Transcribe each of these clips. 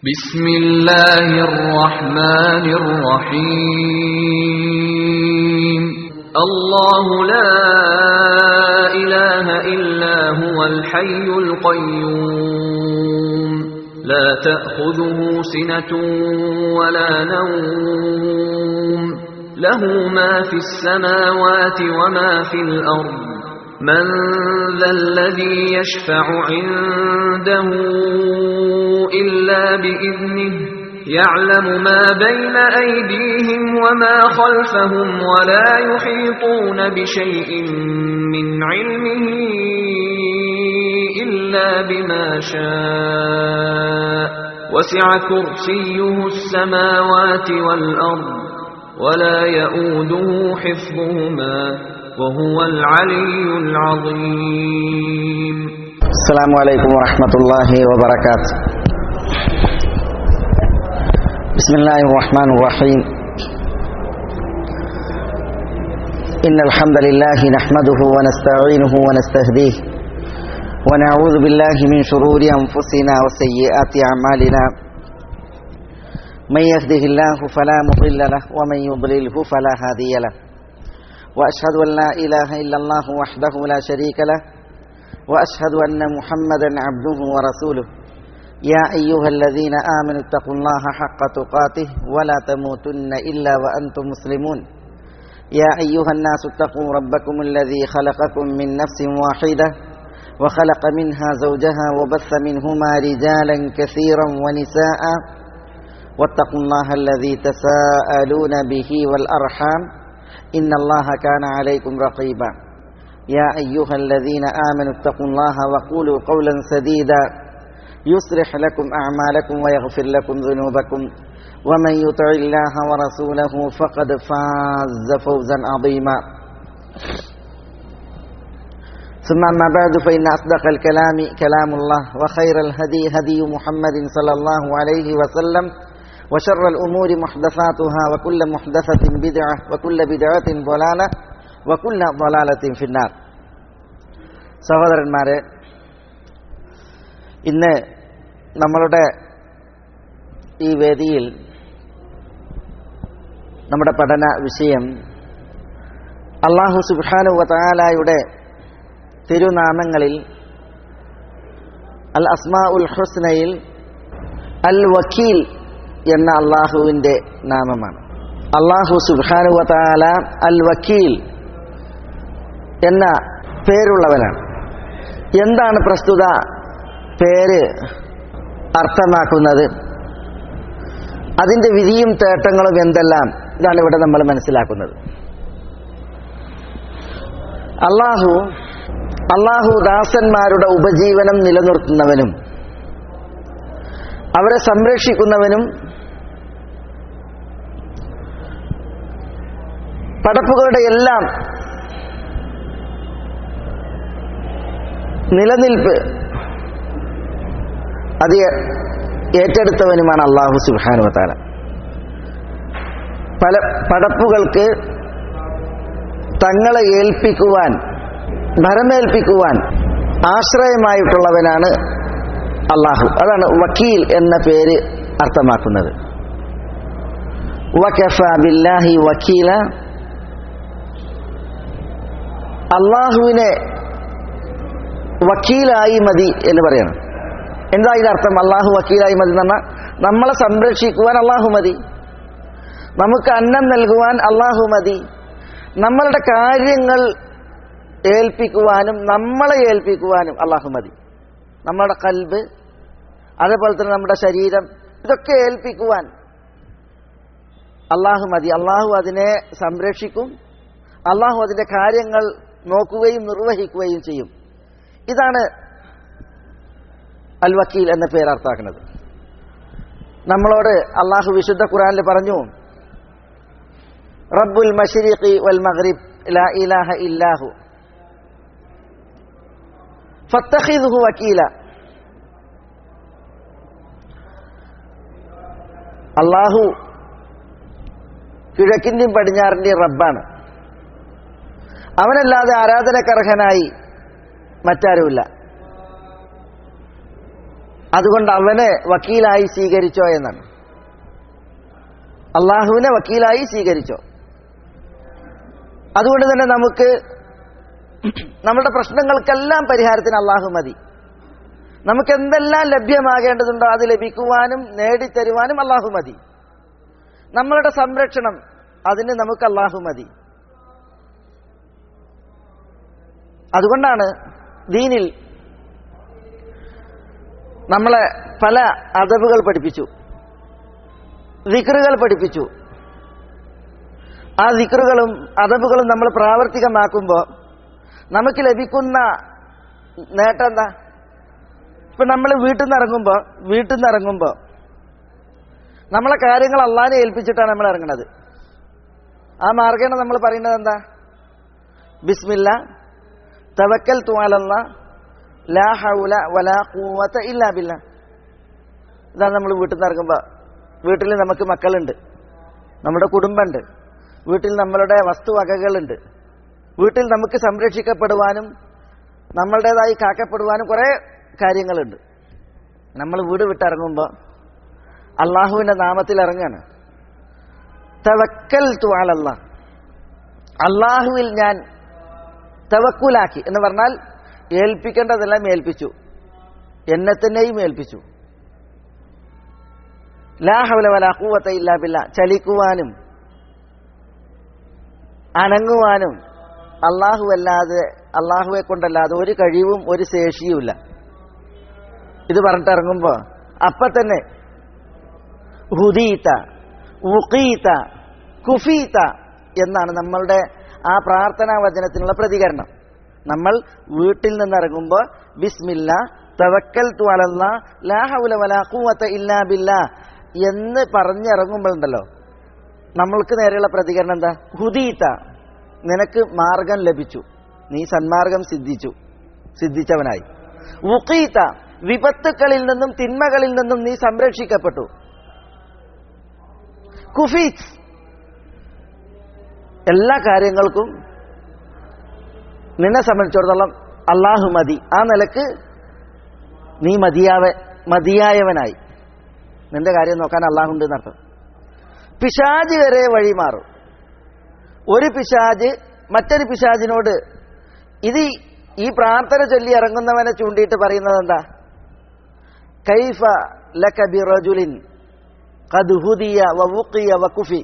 بسم الله الرحمن الرحيم الله لا إله إلا هو الحي القيوم لا تأخذه سنة ولا نوم له ما في السماوات وما في الأرض من ذا الذي يشفع عنده إلا بإذنه يعلم ما بين أيديهم وما خلفهم ولا يحيطون بشيء من علمه إلا بما شاء وسع كرسيه السماوات والأرض ولا يؤوده حفظهما وهو العلي العظيم السلام عليكم ورحمة الله وبركاته بسم الله الرحمن الرحيم إن الحمد لله نحمده ونستعينه ونستهديه ونعوذ بالله من شرور أنفسنا وسيئات أعمالنا من يهده الله فلا مضل له ومن يضلله فلا هادي له وأشهد أن لا إله إلا الله وحده لا شريك له واشهد ان محمدا عبده ورسوله يا ايها الذين امنوا اتقوا الله حق تقاته ولا تموتن الا وانتم مسلمون يا ايها الناس اتقوا ربكم الذي خلقكم من نفس واحده وخلق منها زوجها وبث منهما رجالا كثيرا ونساء واتقوا الله الذي تساءلون به والارحام ان الله كان عليكم رقيبا يا أيها الذين آمنوا اتقوا الله وقولوا قولا سديدا يصلح لكم أعمالكم ويغفر لكم ذنوبكم ومن يطع الله ورسوله فقد فاز فوزا عظيما ثم أما بعد فإن أصدق الكلام كلام الله وخير الهدي هدي محمد صلى الله عليه وسلم وشر الأمور محدثاتها وكل محدثة بدعة وكل بدعة ضلالة വക്കുല്ല ضلالة في النار സഹോദരന്മാരെ ഇന്ന് നമ്മളുടെ ഈ വേദിയിൽ നമ്മുടെ പഠന വിഷയം അള്ളാഹു സുബാനു വതാലായുടെ തിരുനാമങ്ങളിൽ അൽ അസ്മാ ഉൽ ഹുസ്നയിൽ അൽ വക്കീൽ എന്ന അള്ളാഹുവിൻ്റെ നാമമാണ് അള്ളാഹു സുബാനു വതാല അൽ വക്കീൽ എന്ന പേരുള്ളവനാണ് എന്താണ് പ്രസ്തുത പേര് അർത്ഥമാക്കുന്നത് അതിൻ്റെ വിധിയും തേട്ടങ്ങളും എന്തെല്ലാം ഇതാണ് ഇവിടെ നമ്മൾ മനസ്സിലാക്കുന്നത് അള്ളാഹു അള്ളാഹു ദാസന്മാരുടെ ഉപജീവനം നിലനിർത്തുന്നവനും അവരെ സംരക്ഷിക്കുന്നവനും പടപ്പുകളുടെ എല്ലാം നിലനിൽപ്പ് അത് ഏറ്റെടുത്തവനുമാണ് അള്ളാഹു സുബാനുവത്താല പല പടപ്പുകൾക്ക് തങ്ങളെ ഏൽപ്പിക്കുവാൻ ഭരമേൽപ്പിക്കുവാൻ ആശ്രയമായിട്ടുള്ളവനാണ് അള്ളാഹു അതാണ് വക്കീൽ എന്ന പേര് അർത്ഥമാക്കുന്നത് വക്കഫ ബില്ലാഹി വക്കീല അള്ളാഹുവിനെ വക്കീലായി മതി എന്ന് പറയണം എന്താ ഇതിനർത്ഥം അള്ളാഹു വക്കീലായി മതി എന്ന് പറഞ്ഞാൽ നമ്മളെ സംരക്ഷിക്കുവാൻ അള്ളാഹു മതി നമുക്ക് അന്നം നൽകുവാൻ അള്ളാഹു മതി നമ്മളുടെ കാര്യങ്ങൾ ഏൽപ്പിക്കുവാനും നമ്മളെ ഏൽപ്പിക്കുവാനും അള്ളാഹു മതി നമ്മുടെ കൽബ് അതേപോലെ തന്നെ നമ്മുടെ ശരീരം ഇതൊക്കെ ഏൽപ്പിക്കുവാൻ അള്ളാഹു മതി അള്ളാഹു അതിനെ സംരക്ഷിക്കും അള്ളാഹു അതിൻ്റെ കാര്യങ്ങൾ നോക്കുകയും നിർവഹിക്കുകയും ചെയ്യും ഇതാണ് അൽ വക്കീൽ എന്ന പേര് അർത്ഥാക്കുന്നത് നമ്മളോട് അള്ളാഹു വിശുദ്ധ ഖുറാനിൽ പറഞ്ഞു റബ്ബുൽ മഷരിഖി വൽ മഗ്രിബ് ലാ ഇലാഹ ഇല്ലാഹു ഫത്തഖിദ്ഹു വക്കീല അള്ളാഹു കിഴക്കിന്റെയും പടിഞ്ഞാറിന്റെയും റബ്ബാണ് അവനല്ലാതെ ആരാധനക്കർഹനായി മറ്റാരുമില്ല അതുകൊണ്ട് അവനെ വക്കീലായി സ്വീകരിച്ചോ എന്നാണ് അള്ളാഹുവിനെ വക്കീലായി സ്വീകരിച്ചോ അതുകൊണ്ട് തന്നെ നമുക്ക് നമ്മുടെ പ്രശ്നങ്ങൾക്കെല്ലാം പരിഹാരത്തിന് അള്ളാഹു മതി നമുക്ക് എന്തെല്ലാം ലഭ്യമാകേണ്ടതുണ്ടോ അത് ലഭിക്കുവാനും നേടിത്തരുവാനും അള്ളാഹു മതി നമ്മളുടെ സംരക്ഷണം അതിന് നമുക്ക് അള്ളാഹു മതി അതുകൊണ്ടാണ് ദീനിൽ നമ്മളെ പല അതവുകൾ പഠിപ്പിച്ചു ദിക്റുകൾ പഠിപ്പിച്ചു ആ ദിക്റുകളും അതവുകളും നമ്മൾ പ്രാവർത്തികമാക്കുമ്പോൾ നമുക്ക് ലഭിക്കുന്ന നേട്ടം എന്താ ഇപ്പൊ നമ്മൾ വീട്ടിൽ നിന്ന് ഇറങ്ങുമ്പോൾ വീട്ടിൽ നിന്ന് ഇറങ്ങുമ്പോൾ നമ്മളെ കാര്യങ്ങൾ അള്ളാനെ ഏൽപ്പിച്ചിട്ടാണ് നമ്മൾ ഇറങ്ങുന്നത് ആ മാർഗേണ നമ്മൾ പറയുന്നത് എന്താ ബിസ്മില്ല തവക്കൽ തുവാലല്ല ലാ ഹൗല വലാ ഖുവത ഇല്ലാ ബില്ല ഇതാണ് നമ്മൾ വീട്ടിൽ നിന്ന് ഇറങ്ങുമ്പോൾ വീട്ടിൽ നമുക്ക് മക്കളുണ്ട് നമ്മുടെ കുടുംബമുണ്ട് വീട്ടിൽ നമ്മളുടെ വസ്തുവകകളുണ്ട് വീട്ടിൽ നമുക്ക് സംരക്ഷിക്കപ്പെടുവാനും നമ്മളുടേതായി കാക്കപ്പെടുവാനും കുറേ കാര്യങ്ങളുണ്ട് നമ്മൾ വീട് വിട്ടിറങ്ങുമ്പോൾ അള്ളാഹുവിൻ്റെ നാമത്തിൽ ഇറങ്ങാണ് തവക്കൽ തുവാലല്ല അള്ളാഹുവിൽ ഞാൻ തവക്കുലാക്കി എന്ന് പറഞ്ഞാൽ ഏൽപ്പിക്കേണ്ടതെല്ലാം ഏൽപ്പിച്ചു എന്നെ തന്നെയും ഏൽപ്പിച്ചു ലാഹവല വലാഹൂവത്ത ഇല്ലാ ബില്ല ചലിക്കുവാനും അനങ്ങുവാനും അള്ളാഹു അല്ലാതെ അള്ളാഹുവെ കൊണ്ടല്ലാതെ ഒരു കഴിവും ഒരു ശേഷിയുമില്ല ഇത് പറഞ്ഞിട്ട് ഇറങ്ങുമ്പോൾ അപ്പൊ തന്നെ ഹുദീത്ത ഉഖീത്ത കുഫീത്ത എന്നാണ് നമ്മളുടെ ആ പ്രാർത്ഥനാ വചനത്തിനുള്ള പ്രതികരണം നമ്മൾ വീട്ടിൽ നിന്ന് ഇറങ്ങുമ്പോൾ ബിസ്മില്ല തവക്കൽ തുവലല്ല ലാ ഹൗല വലാ ഖുവത ഇല്ലാ ബില്ലാ എന്ന് പറഞ്ഞിറങ്ങുമ്പോഴുണ്ടല്ലോ നമ്മൾക്ക് നേരെയുള്ള പ്രതികരണം എന്താ ഹുദീത്ത നിനക്ക് മാർഗം ലഭിച്ചു നീ സന്മാർഗം സിദ്ധിച്ചു സിദ്ധിച്ചവനായി ഉഖീത്ത വിപത്തുക്കളിൽ നിന്നും തിന്മകളിൽ നിന്നും നീ സംരക്ഷിക്കപ്പെട്ടു കുഫീത്ത് എല്ലാ കാര്യങ്ങൾക്കും നിന്നെ സംബന്ധിച്ചിടത്തോളം അള്ളാഹു മതി ആ നിലക്ക് നീ മതിയാവ മതിയായവനായി നിന്റെ കാര്യം നോക്കാൻ അള്ളാഹുണ്ട് എന്നർത്ഥം പിശാജ് വരെ വഴിമാറും ഒരു പിശാജ് മറ്റൊരു പിശാജിനോട് ഇത് ഈ പ്രാർത്ഥന ചൊല്ലി ഇറങ്ങുന്നവനെ ചൂണ്ടിയിട്ട് പറയുന്നത് എന്താ കൈഫ ലക ബിറജുലിൻ ഖദ് ഹുദിയ വവുഖിയ വകുഫി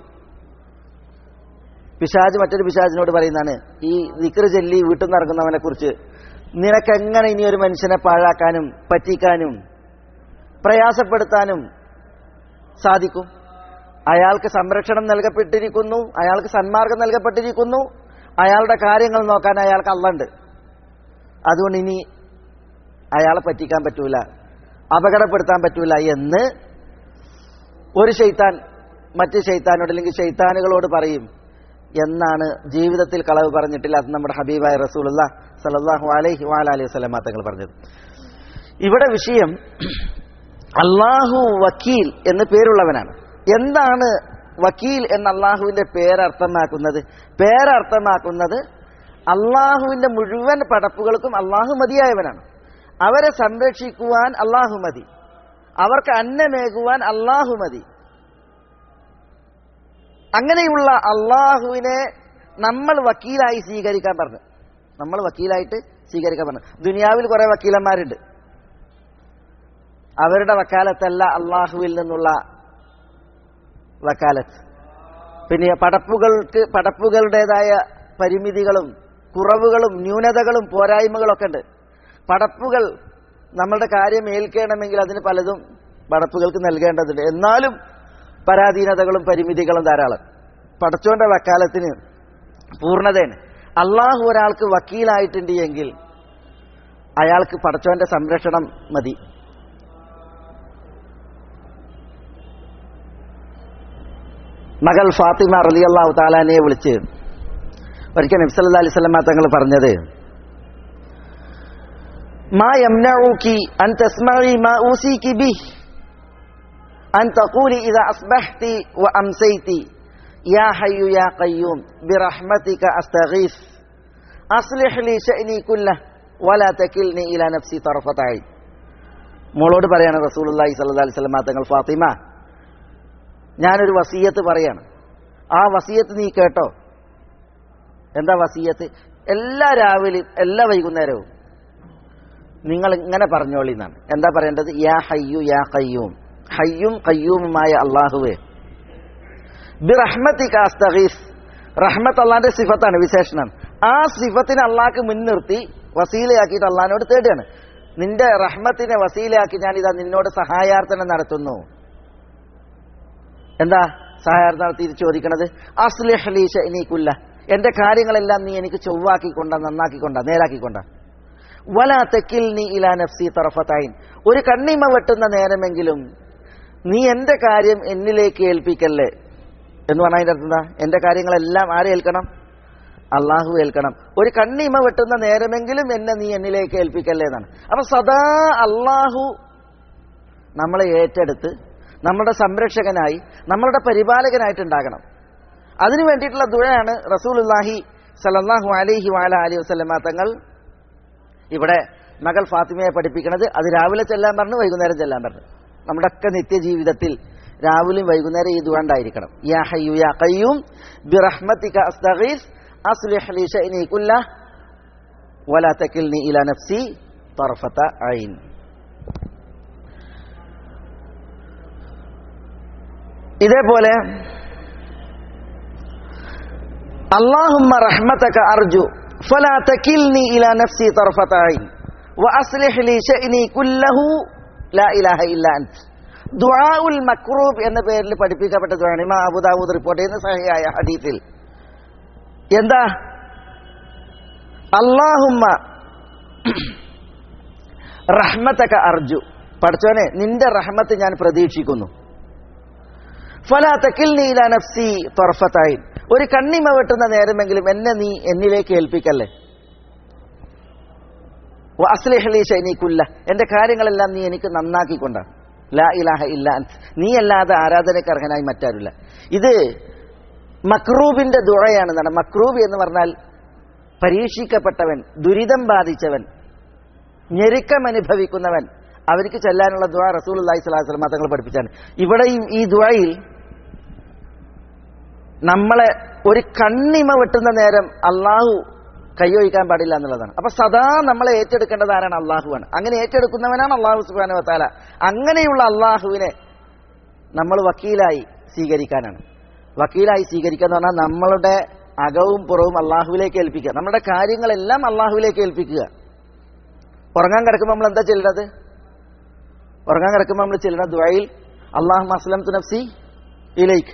പിശാജ് മറ്റൊരു പിശാജിനോട് പറയുന്നതാണ് ഈ ദിക്ർ ചൊല്ലി വീട്ടിൽ നിന്ന് ഇറങ്ങുന്നവനെ കുറിച്ച് നിനക്ക് എങ്ങനെ ഇനി ഒരു മനുഷ്യനെ പാഴാക്കാനും പറ്റിക്കാനും പ്രയാസപ്പെടുത്താനും സാധിക്കും അയാൾക്ക് സംരക്ഷണം നൽകപ്പെട്ടിരിക്കുന്നു അയാൾക്ക് സന്മാർഗം നൽകപ്പെട്ടിരിക്കുന്നു അയാളുടെ കാര്യങ്ങൾ നോക്കാൻ അയാൾക്ക് അള്ളുണ്ട് അതുകൊണ്ട് ഇനി അയാളെ പറ്റിക്കാൻ പറ്റൂല അപകടപ്പെടുത്താൻ പറ്റൂല എന്ന് ഒരു ഷെയ്ത്താൻ മറ്റ് ഷെയ്ത്താനോട് അല്ലെങ്കിൽ ഷെയ്ത്താനുകളോട് പറയും എന്നാണ് ജീവിതത്തിൽ കളവ് പറഞ്ഞിട്ടില്ല അത് നമ്മുടെ ഹബീബായ റസൂലുള്ള സലല്ലാഹു അലൈഹി വാല അലൈഹി സ്വലമാ തങ്ങൾ പറഞ്ഞത് ഇവിടെ വിഷയം അള്ളാഹു വക്കീൽ എന്ന് പേരുള്ളവനാണ് എന്താണ് വക്കീൽ എന്ന അള്ളാഹുവിന്റെ പേരർത്ഥമാക്കുന്നത് പേരർത്ഥമാക്കുന്നത് അള്ളാഹുവിന്റെ മുഴുവൻ പടപ്പുകൾക്കും അള്ളാഹു മതിയായവനാണ് അവരെ സംരക്ഷിക്കുവാൻ അള്ളാഹു മതി അവർക്ക് അന്നമേകുവാൻ അള്ളാഹു മതി അങ്ങനെയുള്ള അള്ളാഹുവിനെ നമ്മൾ വക്കീലായി സ്വീകരിക്കാൻ പറഞ്ഞു നമ്മൾ വക്കീലായിട്ട് സ്വീകരിക്കാൻ പറഞ്ഞു ദുനിയാവിൽ കുറെ വക്കീലന്മാരുണ്ട് അവരുടെ വക്കാലത്തല്ല അള്ളാഹുവിൽ നിന്നുള്ള വക്കാലത്ത് പിന്നെ പടപ്പുകൾക്ക് പടപ്പുകളുടേതായ പരിമിതികളും കുറവുകളും ന്യൂനതകളും പോരായ്മകളും ഒക്കെ ഉണ്ട് പടപ്പുകൾ നമ്മളുടെ കാര്യം ഏൽക്കണമെങ്കിൽ അതിന് പലതും പടപ്പുകൾക്ക് നൽകേണ്ടതുണ്ട് എന്നാലും പരാധീനതകളും പരിമിതികളും ധാരാളം പടച്ചോന്റെ വക്കാലത്തിന് പൂർണ്ണതയാണ് അള്ളാഹു ഒരാൾക്ക് വക്കീലായിട്ടുണ്ട് എങ്കിൽ അയാൾക്ക് പടച്ചോന്റെ സംരക്ഷണം മതി മകൾ ഫാത്തിമ റലി അള്ളാഹു താലാനെ വിളിച്ച് ഒരിക്കൽ നബ്സല്ലാ അലൈഹി സ്വലമ തങ്ങൾ പറഞ്ഞത് മാ യംനഊകി അൻ തസ്മഈ മാ ഊസികി ബിഹ് അൻ തഖൂലി ഇദാ അസ്ബഹ്തി വ അംസൈതി യാ ഹയ്യു യാ ഖയ്യൂം ബിറഹ്മതിക അസ്തഗീസ് അസ്ലിഹ് ലി ശഅനി കുല്ലഹ് വലാ തകിൽനി ഇലാ നഫ്സി തർഫത ഐൻ മോളോട് പറയാണ് റസൂലുള്ളാഹി സ്വല്ലല്ലാഹി അലൈഹി വസല്ലം തങ്ങൾ ഫാത്തിമ ഞാനൊരു വസീയത്ത് പറയാണ് ആ വസീയത്ത് നീ കേട്ടോ എന്താ വസീയത്ത് എല്ലാ രാവിലെയും എല്ലാ വൈകുന്നേരവും നിങ്ങൾ ഇങ്ങനെ പറഞ്ഞോളി എന്നാണ് എന്താ പറയേണ്ടത് യാ ഹയ്യു യാ കയ്യൂം ഹയ്യും കയ്യൂമുമായ അള്ളാഹുവേ ബിറഹ്മത്തിക അസ്തഗീസ് റഹ്മത്ത് അള്ളാന്റെ സിഫത്താണ് വിശേഷണം ആ സിഫത്തിനെ അള്ളാഹ്ക്ക് മുൻനിർത്തി വസീലയാക്കിയിട്ട് അള്ളഹാനോട് തേടുകയാണ് നിന്റെ റഹ്മത്തിനെ വസീലയാക്കി ഞാൻ ഇതാ നിന്നോട് സഹായാർത്ഥന നടത്തുന്നു എന്താ സഹായാർത്ഥന നടത്തി ചോദിക്കണത് അസ്ലിഹ്ലീഷ ഇനീക്കുല്ല എന്റെ കാര്യങ്ങളെല്ലാം നീ എനിക്ക് ചൊവ്വാക്കിക്കൊണ്ട നന്നാക്കിക്കൊണ്ട നേരാക്കിക്കൊണ്ട വല തെക്കിൽ നീ ഇലാ നഫ്സി തറഫത്തായിൻ ഒരു കണ്ണിമ വെട്ടുന്ന നേരമെങ്കിലും നീ എന്റെ കാര്യം എന്നിലേക്ക് ഏൽപ്പിക്കല്ലേ എന്ന് പറഞ്ഞാൽ അതിന്റെ അർത്ഥം എന്താ എന്റെ കാര്യങ്ങളെല്ലാം ആരെ ഏൽക്കണം അള്ളാഹു ഏൽക്കണം ഒരു കണ്ണിമ വെട്ടുന്ന നേരമെങ്കിലും എന്നെ നീ എന്നിലേക്ക് ഏൽപ്പിക്കല്ലേ എന്നാണ് അപ്പൊ സദാ അള്ളാഹു നമ്മളെ ഏറ്റെടുത്ത് നമ്മുടെ സംരക്ഷകനായി നമ്മളുടെ പരിപാലകനായിട്ടുണ്ടാകണം അതിനു വേണ്ടിയിട്ടുള്ള ദുഴയാണ് റസൂലുല്ലാഹി സലല്ലാഹു അലൈഹി വാല അലി വസ്ലമ തങ്ങൾ ഇവിടെ മകൾ ഫാത്തിമയെ പഠിപ്പിക്കുന്നത് അത് രാവിലെ ചെല്ലാൻ പറഞ്ഞു വൈകുന്നേരം ചെല്ലാൻ പറഞ്ഞു നമ്മുടെയൊക്കെ നിത്യജീവിതത്തിൽ രാവിലെയും വൈകുന്നേരം ഈ ദുവാണ്ടായിരിക്കണം യാ ഹയ്യു യാ ഖയ്യൂം ബിറഹ്മതിക അസ്തഗീസ് അസ്ലിഹ് ലി ശഅനി കുല്ലഹ് വലാ തകിൽനി ഇലാ നഫ്സി طرفة عين ഇതേപോലെ അള്ളാഹുമ്മ റഹ്മതക അർജു ഫലാ തകിൽനി ഇലാ നഫ്സി طرفة عين وأصلح لي شأني كله لا إله إلا أنت ദുആഉൽ മക്രൂബ് എന്ന പേരിൽ പഠിപ്പിക്കപ്പെട്ട ദുആണ് ഇമാം അബൂദാവൂദ് റിപ്പോർട്ട് ചെയ്യുന്ന സഹിയായ ഹദീസിൽ എന്താ അള്ളാഹുമ്മ റഹ്മത്തക അർജു പഠിച്ചോനെ നിന്റെ റഹ്മത്ത് ഞാൻ പ്രതീക്ഷിക്കുന്നു ഫലാ തക്കിൽ നീല നഫ്സി തൊർഫത്തായി ഒരു കണ്ണിമ വെട്ടുന്ന നേരമെങ്കിലും എന്നെ നീ എന്നിലേക്ക് ഏൽപ്പിക്കല്ലേ അസ്ലിഹലി ഷൈനിക്കുല്ല എന്റെ കാര്യങ്ങളെല്ലാം നീ എനിക്ക് നന്നാക്കിക്കൊണ്ട ലാ ഇലാഹ ഇല്ല അൻത്. നീ അല്ലാതെ ആരാധനയ്ക്ക് അർഹനായി മറ്റാരുമില്ല ഇത് മക്രൂബിന്റെ ദുഴയാണ് എന്നാണ് മക്രൂബ് എന്ന് പറഞ്ഞാൽ പരീക്ഷിക്കപ്പെട്ടവൻ ദുരിതം ബാധിച്ചവൻ ഞെരുക്കം അനുഭവിക്കുന്നവൻ അവർക്ക് ചെല്ലാനുള്ള ദുആ റസൂൽ അള്ളഹി സ്വലാസ്ലം തങ്ങൾ പഠിപ്പിച്ചാണ് ഇവിടെയും ഈ ദുആയിൽ നമ്മളെ ഒരു കണ്ണിമ വെട്ടുന്ന നേരം അള്ളാഹു കൈയൊഴിക്കാൻ പാടില്ല എന്നുള്ളതാണ് അപ്പൊ സദാ നമ്മളെ ഏറ്റെടുക്കേണ്ടത് ആരാണ് അള്ളാഹുവാണ് അങ്ങനെ ഏറ്റെടുക്കുന്നവനാണ് അള്ളാഹു സുബാന വത്താല അങ്ങനെയുള്ള അള്ളാഹുവിനെ നമ്മൾ വക്കീലായി സ്വീകരിക്കാനാണ് വക്കീലായി സ്വീകരിക്കുക എന്ന് പറഞ്ഞാൽ നമ്മളുടെ അകവും പുറവും അള്ളാഹുവിലേക്ക് ഏൽപ്പിക്കുക നമ്മുടെ കാര്യങ്ങളെല്ലാം അള്ളാഹുവിലേക്ക് ഏൽപ്പിക്കുക ഉറങ്ങാൻ കിടക്കുമ്പോൾ നമ്മൾ എന്താ ചെല്ലുന്നത് ഉറങ്ങാൻ കിടക്കുമ്പോൾ നമ്മൾ ചെല്ലുന്ന ദ്വയിൽ അള്ളാഹു അസ്ലം നഫ്സി ഇലൈക്ക്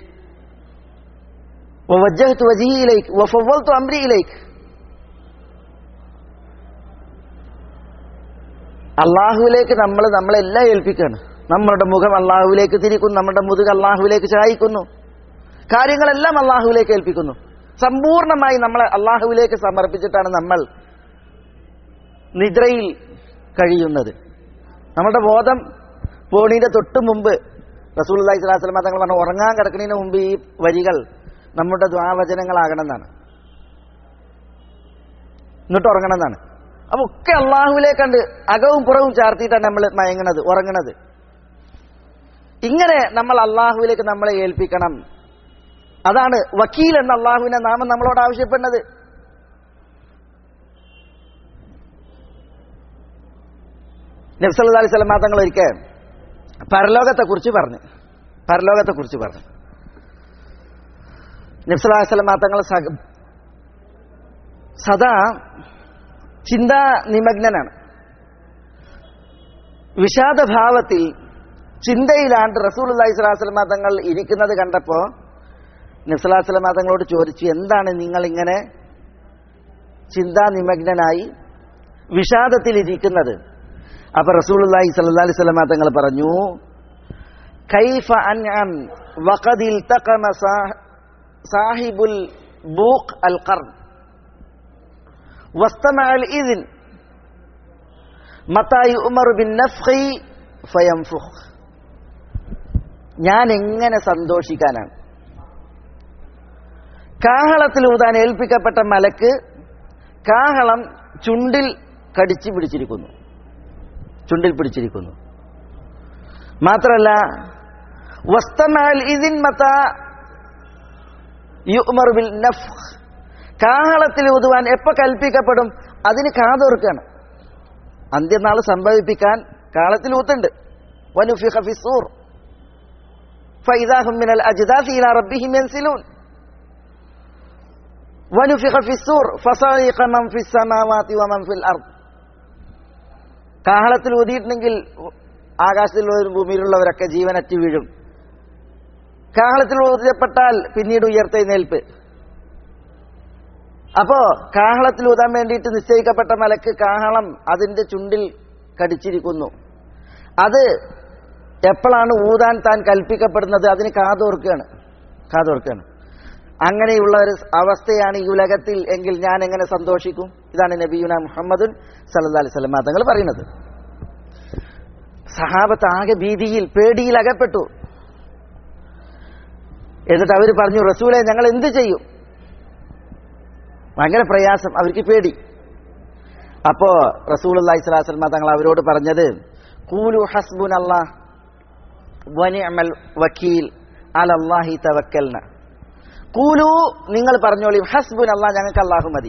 ووجهت وجهي إليك وفوضت أمري إليك അള്ളാഹുവിലേക്ക് നമ്മൾ നമ്മളെല്ലാം ഏൽപ്പിക്കുകയാണ് നമ്മളുടെ മുഖം അള്ളാഹുവിലേക്ക് തിരിക്കുന്നു നമ്മുടെ മുതുക അള്ളാഹുവിലേക്ക് ചായിക്കുന്നു കാര്യങ്ങളെല്ലാം അള്ളാഹുവിലേക്ക് ഏൽപ്പിക്കുന്നു സമ്പൂർണമായി നമ്മളെ അള്ളാഹുവിലേക്ക് സമർപ്പിച്ചിട്ടാണ് നമ്മൾ നിദ്രയിൽ കഴിയുന്നത് നമ്മുടെ ബോധം പോണീന്റെ തൊട്ട് മുമ്പ് റസൂൽ അള്ളഹി സ്വലാസ്ലം തങ്ങൾ പറഞ്ഞു ഉറങ്ങാൻ കിടക്കുന്നതിന് മുമ്പ് ഈ വരികൾ നമ്മുടെ ദ്വാവചനങ്ങളാകണം എന്നാണ് എന്നിട്ട് ഉറങ്ങണം എന്നാണ് അപ്പൊ ഒക്കെ അള്ളാഹുവിലേക്കണ്ട് അകവും പുറവും ചാർത്തിയിട്ടാണ് നമ്മൾ മയങ്ങണത് ഉറങ്ങണത് ഇങ്ങനെ നമ്മൾ അള്ളാഹുവിലേക്ക് നമ്മളെ ഏൽപ്പിക്കണം അതാണ് വക്കീൽ എന്ന അള്ളാഹുവിന്റെ നാമം നമ്മളോട് ആവശ്യപ്പെടുന്നത് നബ്സല്ലാ അലൈഹി സ്വലമാ തങ്ങൾ ഒരിക്കൽ പരലോകത്തെക്കുറിച്ച് പറഞ്ഞു പരലോകത്തെക്കുറിച്ച് പറഞ്ഞു നബ്സല്ലാ സ്വലമാ തങ്ങൾ സ- സദാ ചിന്താ നിമഗ്നനാണ് വിഷാദഭാവത്തിൽ ചിന്തയിലാണ്ട് റസൂൽ അള്ളഹി സ്വലാസ്ലമ തങ്ങൾ ഇരിക്കുന്നത് കണ്ടപ്പോ നബ്സലാസ്ലമ തങ്ങളോട് ചോദിച്ചു എന്താണ് നിങ്ങൾ ഇങ്ങനെ ചിന്താ നിമഗ്നനായി വിഷാദത്തിൽ ഇരിക്കുന്നത് അപ്പൊ റസൂൽ അള്ളഹി സല്ലാ അലൈഹി സ്വലമ തങ്ങൾ പറഞ്ഞു കൈഫ അൻഅം വഖദ് ഇൽതഖമ സാ- സാഹിബുൽ ബൂഖ് അൽ ഖർൻ واستمع الإذن متى يؤمر بالنفخ فينفخ ഞാൻ എങ്ങനെ സന്തോഷിക്കാനാണ് കാഹളത്തിൽ ഊതാൻ ഏൽപ്പിക്കപ്പെട്ട മലക്ക് കാഹളം ചുണ്ടിൽ കടിച്ചു പിടിച്ചിരിക്കുന്നു ചുണ്ടിൽ പിടിച്ചിരിക്കുന്നു മാത്രല്ല വസ്തമാൽ ഇതിൻ മത യുമർ ബിൽ നഫ് കാഹളത്തിൽ ഊതുവാൻ എപ്പോ കൽപ്പിക്കപ്പെടും അതിന് കാതോർക്കാണ് അന്ത്യനാൾ സംഭവിപ്പിക്കാൻ കാലത്തിൽ ഊത്തുണ്ട് വനുഫിഖ ഫിസൂർ ഫൈദാഹും മിനൽ അജ്ദാസി ഇലാ റബ്ബിഹിം യൻസിലൂൻ വനുഫിഖ ഫിസൂർ ഫസഈഖ മൻ ഫിസ് സമാവാതി വമൻ ഫിൽ അർദ് കാഹളത്തിൽ ഊതിയിട്ടുണ്ടെങ്കിൽ ആകാശത്തിലുള്ളവരും ഭൂമിയിലുള്ളവരൊക്കെ ജീവനറ്റ് വീഴും കാഹളത്തിൽ ഊതപ്പെട്ടാൽ പിന്നീട് ഉയർത്തെഴുന്നേൽപ്പ് അപ്പോ കാഹളത്തിൽ ഊതാൻ വേണ്ടിയിട്ട് നിശ്ചയിക്കപ്പെട്ട മലക്ക് കാഹളം അതിന്റെ ചുണ്ടിൽ കടിച്ചിരിക്കുന്നു അത് എപ്പോഴാണ് ഊതാൻ താൻ കൽപ്പിക്കപ്പെടുന്നത് അതിന് കാതോർക്കുകയാണ് കാതോർക്കുകയാണ് അങ്ങനെയുള്ള ഒരു അവസ്ഥയാണ് ഈ ഉലകത്തിൽ എങ്കിൽ ഞാൻ എങ്ങനെ സന്തോഷിക്കും ഇതാണ് നബിയുന മുഹമ്മദുൻ സല്ലല്ലാഹു അലൈഹി വസല്ലം തങ്ങൾ പറയുന്നത് സഹാബത്ത് ആകെ ഭീതിയിൽ പേടിയിൽ അകപ്പെട്ടു എന്നിട്ട് അവർ പറഞ്ഞു റസൂലെ ഞങ്ങൾ എന്ത് ചെയ്യും ഭയങ്കര പ്രയാസം അവർക്ക് പേടി അപ്പോ റസൂൽ അള്ളാഹി സ്വലാസ്ലമ തങ്ങൾ അവരോട് പറഞ്ഞത് കൂലു ഹസ്ബുൻ അള്ളാഹ് വനിഅമൽ വക്കീൽ അലല്ലാഹി തവക്കൽന കൂലു നിങ്ങൾ പറഞ്ഞോളി ഹസ്ബുൻ അള്ളാഹ് ഞങ്ങൾക്ക് അള്ളാഹു മതി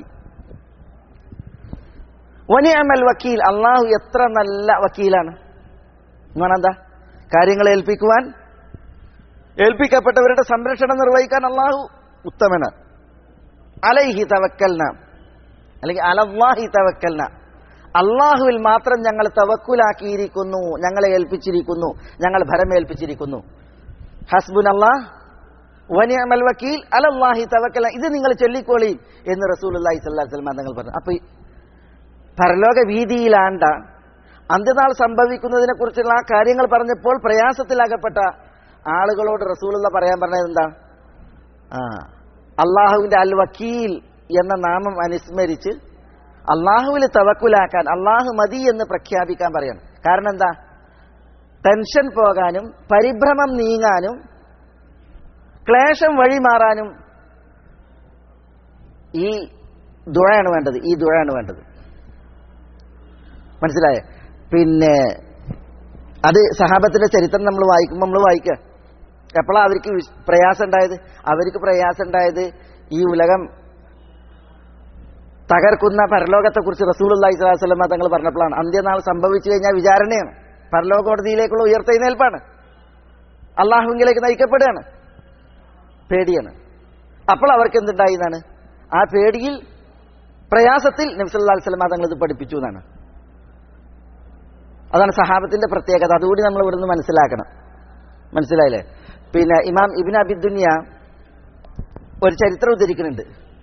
വനിഅമൽ വക്കീൽ അള്ളാഹു എത്ര നല്ല വക്കീലാണ് എന്താ കാര്യങ്ങൾ ഏൽപ്പിക്കുവാൻ ഏൽപ്പിക്കപ്പെട്ടവരുടെ സംരക്ഷണം നിർവഹിക്കാൻ അള്ളാഹു ഉത്തമന് അലൈഹി തവക്കൽന അല്ലെങ്കിൽ അലല്ലാഹി തവക്കൽന അള്ളാഹുവിൽ മാത്രം ഞങ്ങൾ തവക്കുലാക്കിയിരിക്കുന്നു ഞങ്ങളെ ഏൽപ്പിച്ചിരിക്കുന്നു ഞങ്ങൾ ഭരമേൽപ്പിച്ചിരിക്കുന്നു ഹസ്ബുൻ അള്ളാഹ് വനിയമൽ വക്കീൽ അലല്ലാഹി തവക്കല ഇത് നിങ്ങൾ ചൊല്ലിക്കോളി എന്ന് റസൂൽ അള്ളാഹി സ്വല്ലാ സ്വലം തങ്ങൾ പറഞ്ഞു അപ്പൊ പരലോക ഭീതിയിലാണ്ട അന്ത്യനാൾ സംഭവിക്കുന്നതിനെ കുറിച്ചുള്ള ആ കാര്യങ്ങൾ പറഞ്ഞപ്പോൾ പ്രയാസത്തിലാകപ്പെട്ട ആളുകളോട് റസൂലുള്ള പറയാൻ പറഞ്ഞത് എന്താ ആ അള്ളാഹുവിന്റെ അൽ വക്കീൽ എന്ന നാമം അനുസ്മരിച്ച് അള്ളാഹുവിൽ തവക്കുലാക്കാൻ അള്ളാഹു മതി എന്ന് പ്രഖ്യാപിക്കാൻ പറയണം കാരണം എന്താ ടെൻഷൻ പോകാനും പരിഭ്രമം നീങ്ങാനും ക്ലേശം വഴിമാറാനും ഈ ദുഴയാണ് വേണ്ടത് ഈ ദുഴയാണ് വേണ്ടത് മനസ്സിലായേ പിന്നെ അത് സഹാബത്തിന്റെ ചരിത്രം നമ്മൾ വായിക്കുമ്പോൾ നമ്മൾ വായിക്കുക എപ്പോഴാണ് അവർക്ക് പ്രയാസം ഉണ്ടായത് അവർക്ക് പ്രയാസം ഉണ്ടായത് ഈ ഉലകം തകർക്കുന്ന പരലോകത്തെക്കുറിച്ച് റസൂൽ അള്ളഹി സ്വലാസ്ലമ തങ്ങൾ പറഞ്ഞപ്പോഴാണ് അന്ത്യനാൾ സംഭവിച്ചു കഴിഞ്ഞാൽ വിചാരണയാണ് പരലോക കോടതിയിലേക്കുള്ള ഉയർത്തെഴുന്നേൽപ്പാണ് അള്ളാഹുവിലേക്ക് നയിക്കപ്പെടുകയാണ് പേടിയാണ് അപ്പോൾ അവർക്ക് എന്തുണ്ടായി എന്നാണ് ആ പേടിയിൽ പ്രയാസത്തിൽ നബ്സല്ലാ സ്വലമ തങ്ങൾ ഇത് പഠിപ്പിച്ചു എന്നാണ് അതാണ് സഹാബത്തിന്റെ പ്രത്യേകത അതുകൂടി നമ്മൾ ഇവിടുന്ന് മനസ്സിലാക്കണം മനസ്സിലായില്ലേ പിന്നെ ഇമാം ഇബിൻ അബിദുന്യ ഒരു ചരിത്രം ഉദ്ധരിക്കുന്നുണ്ട്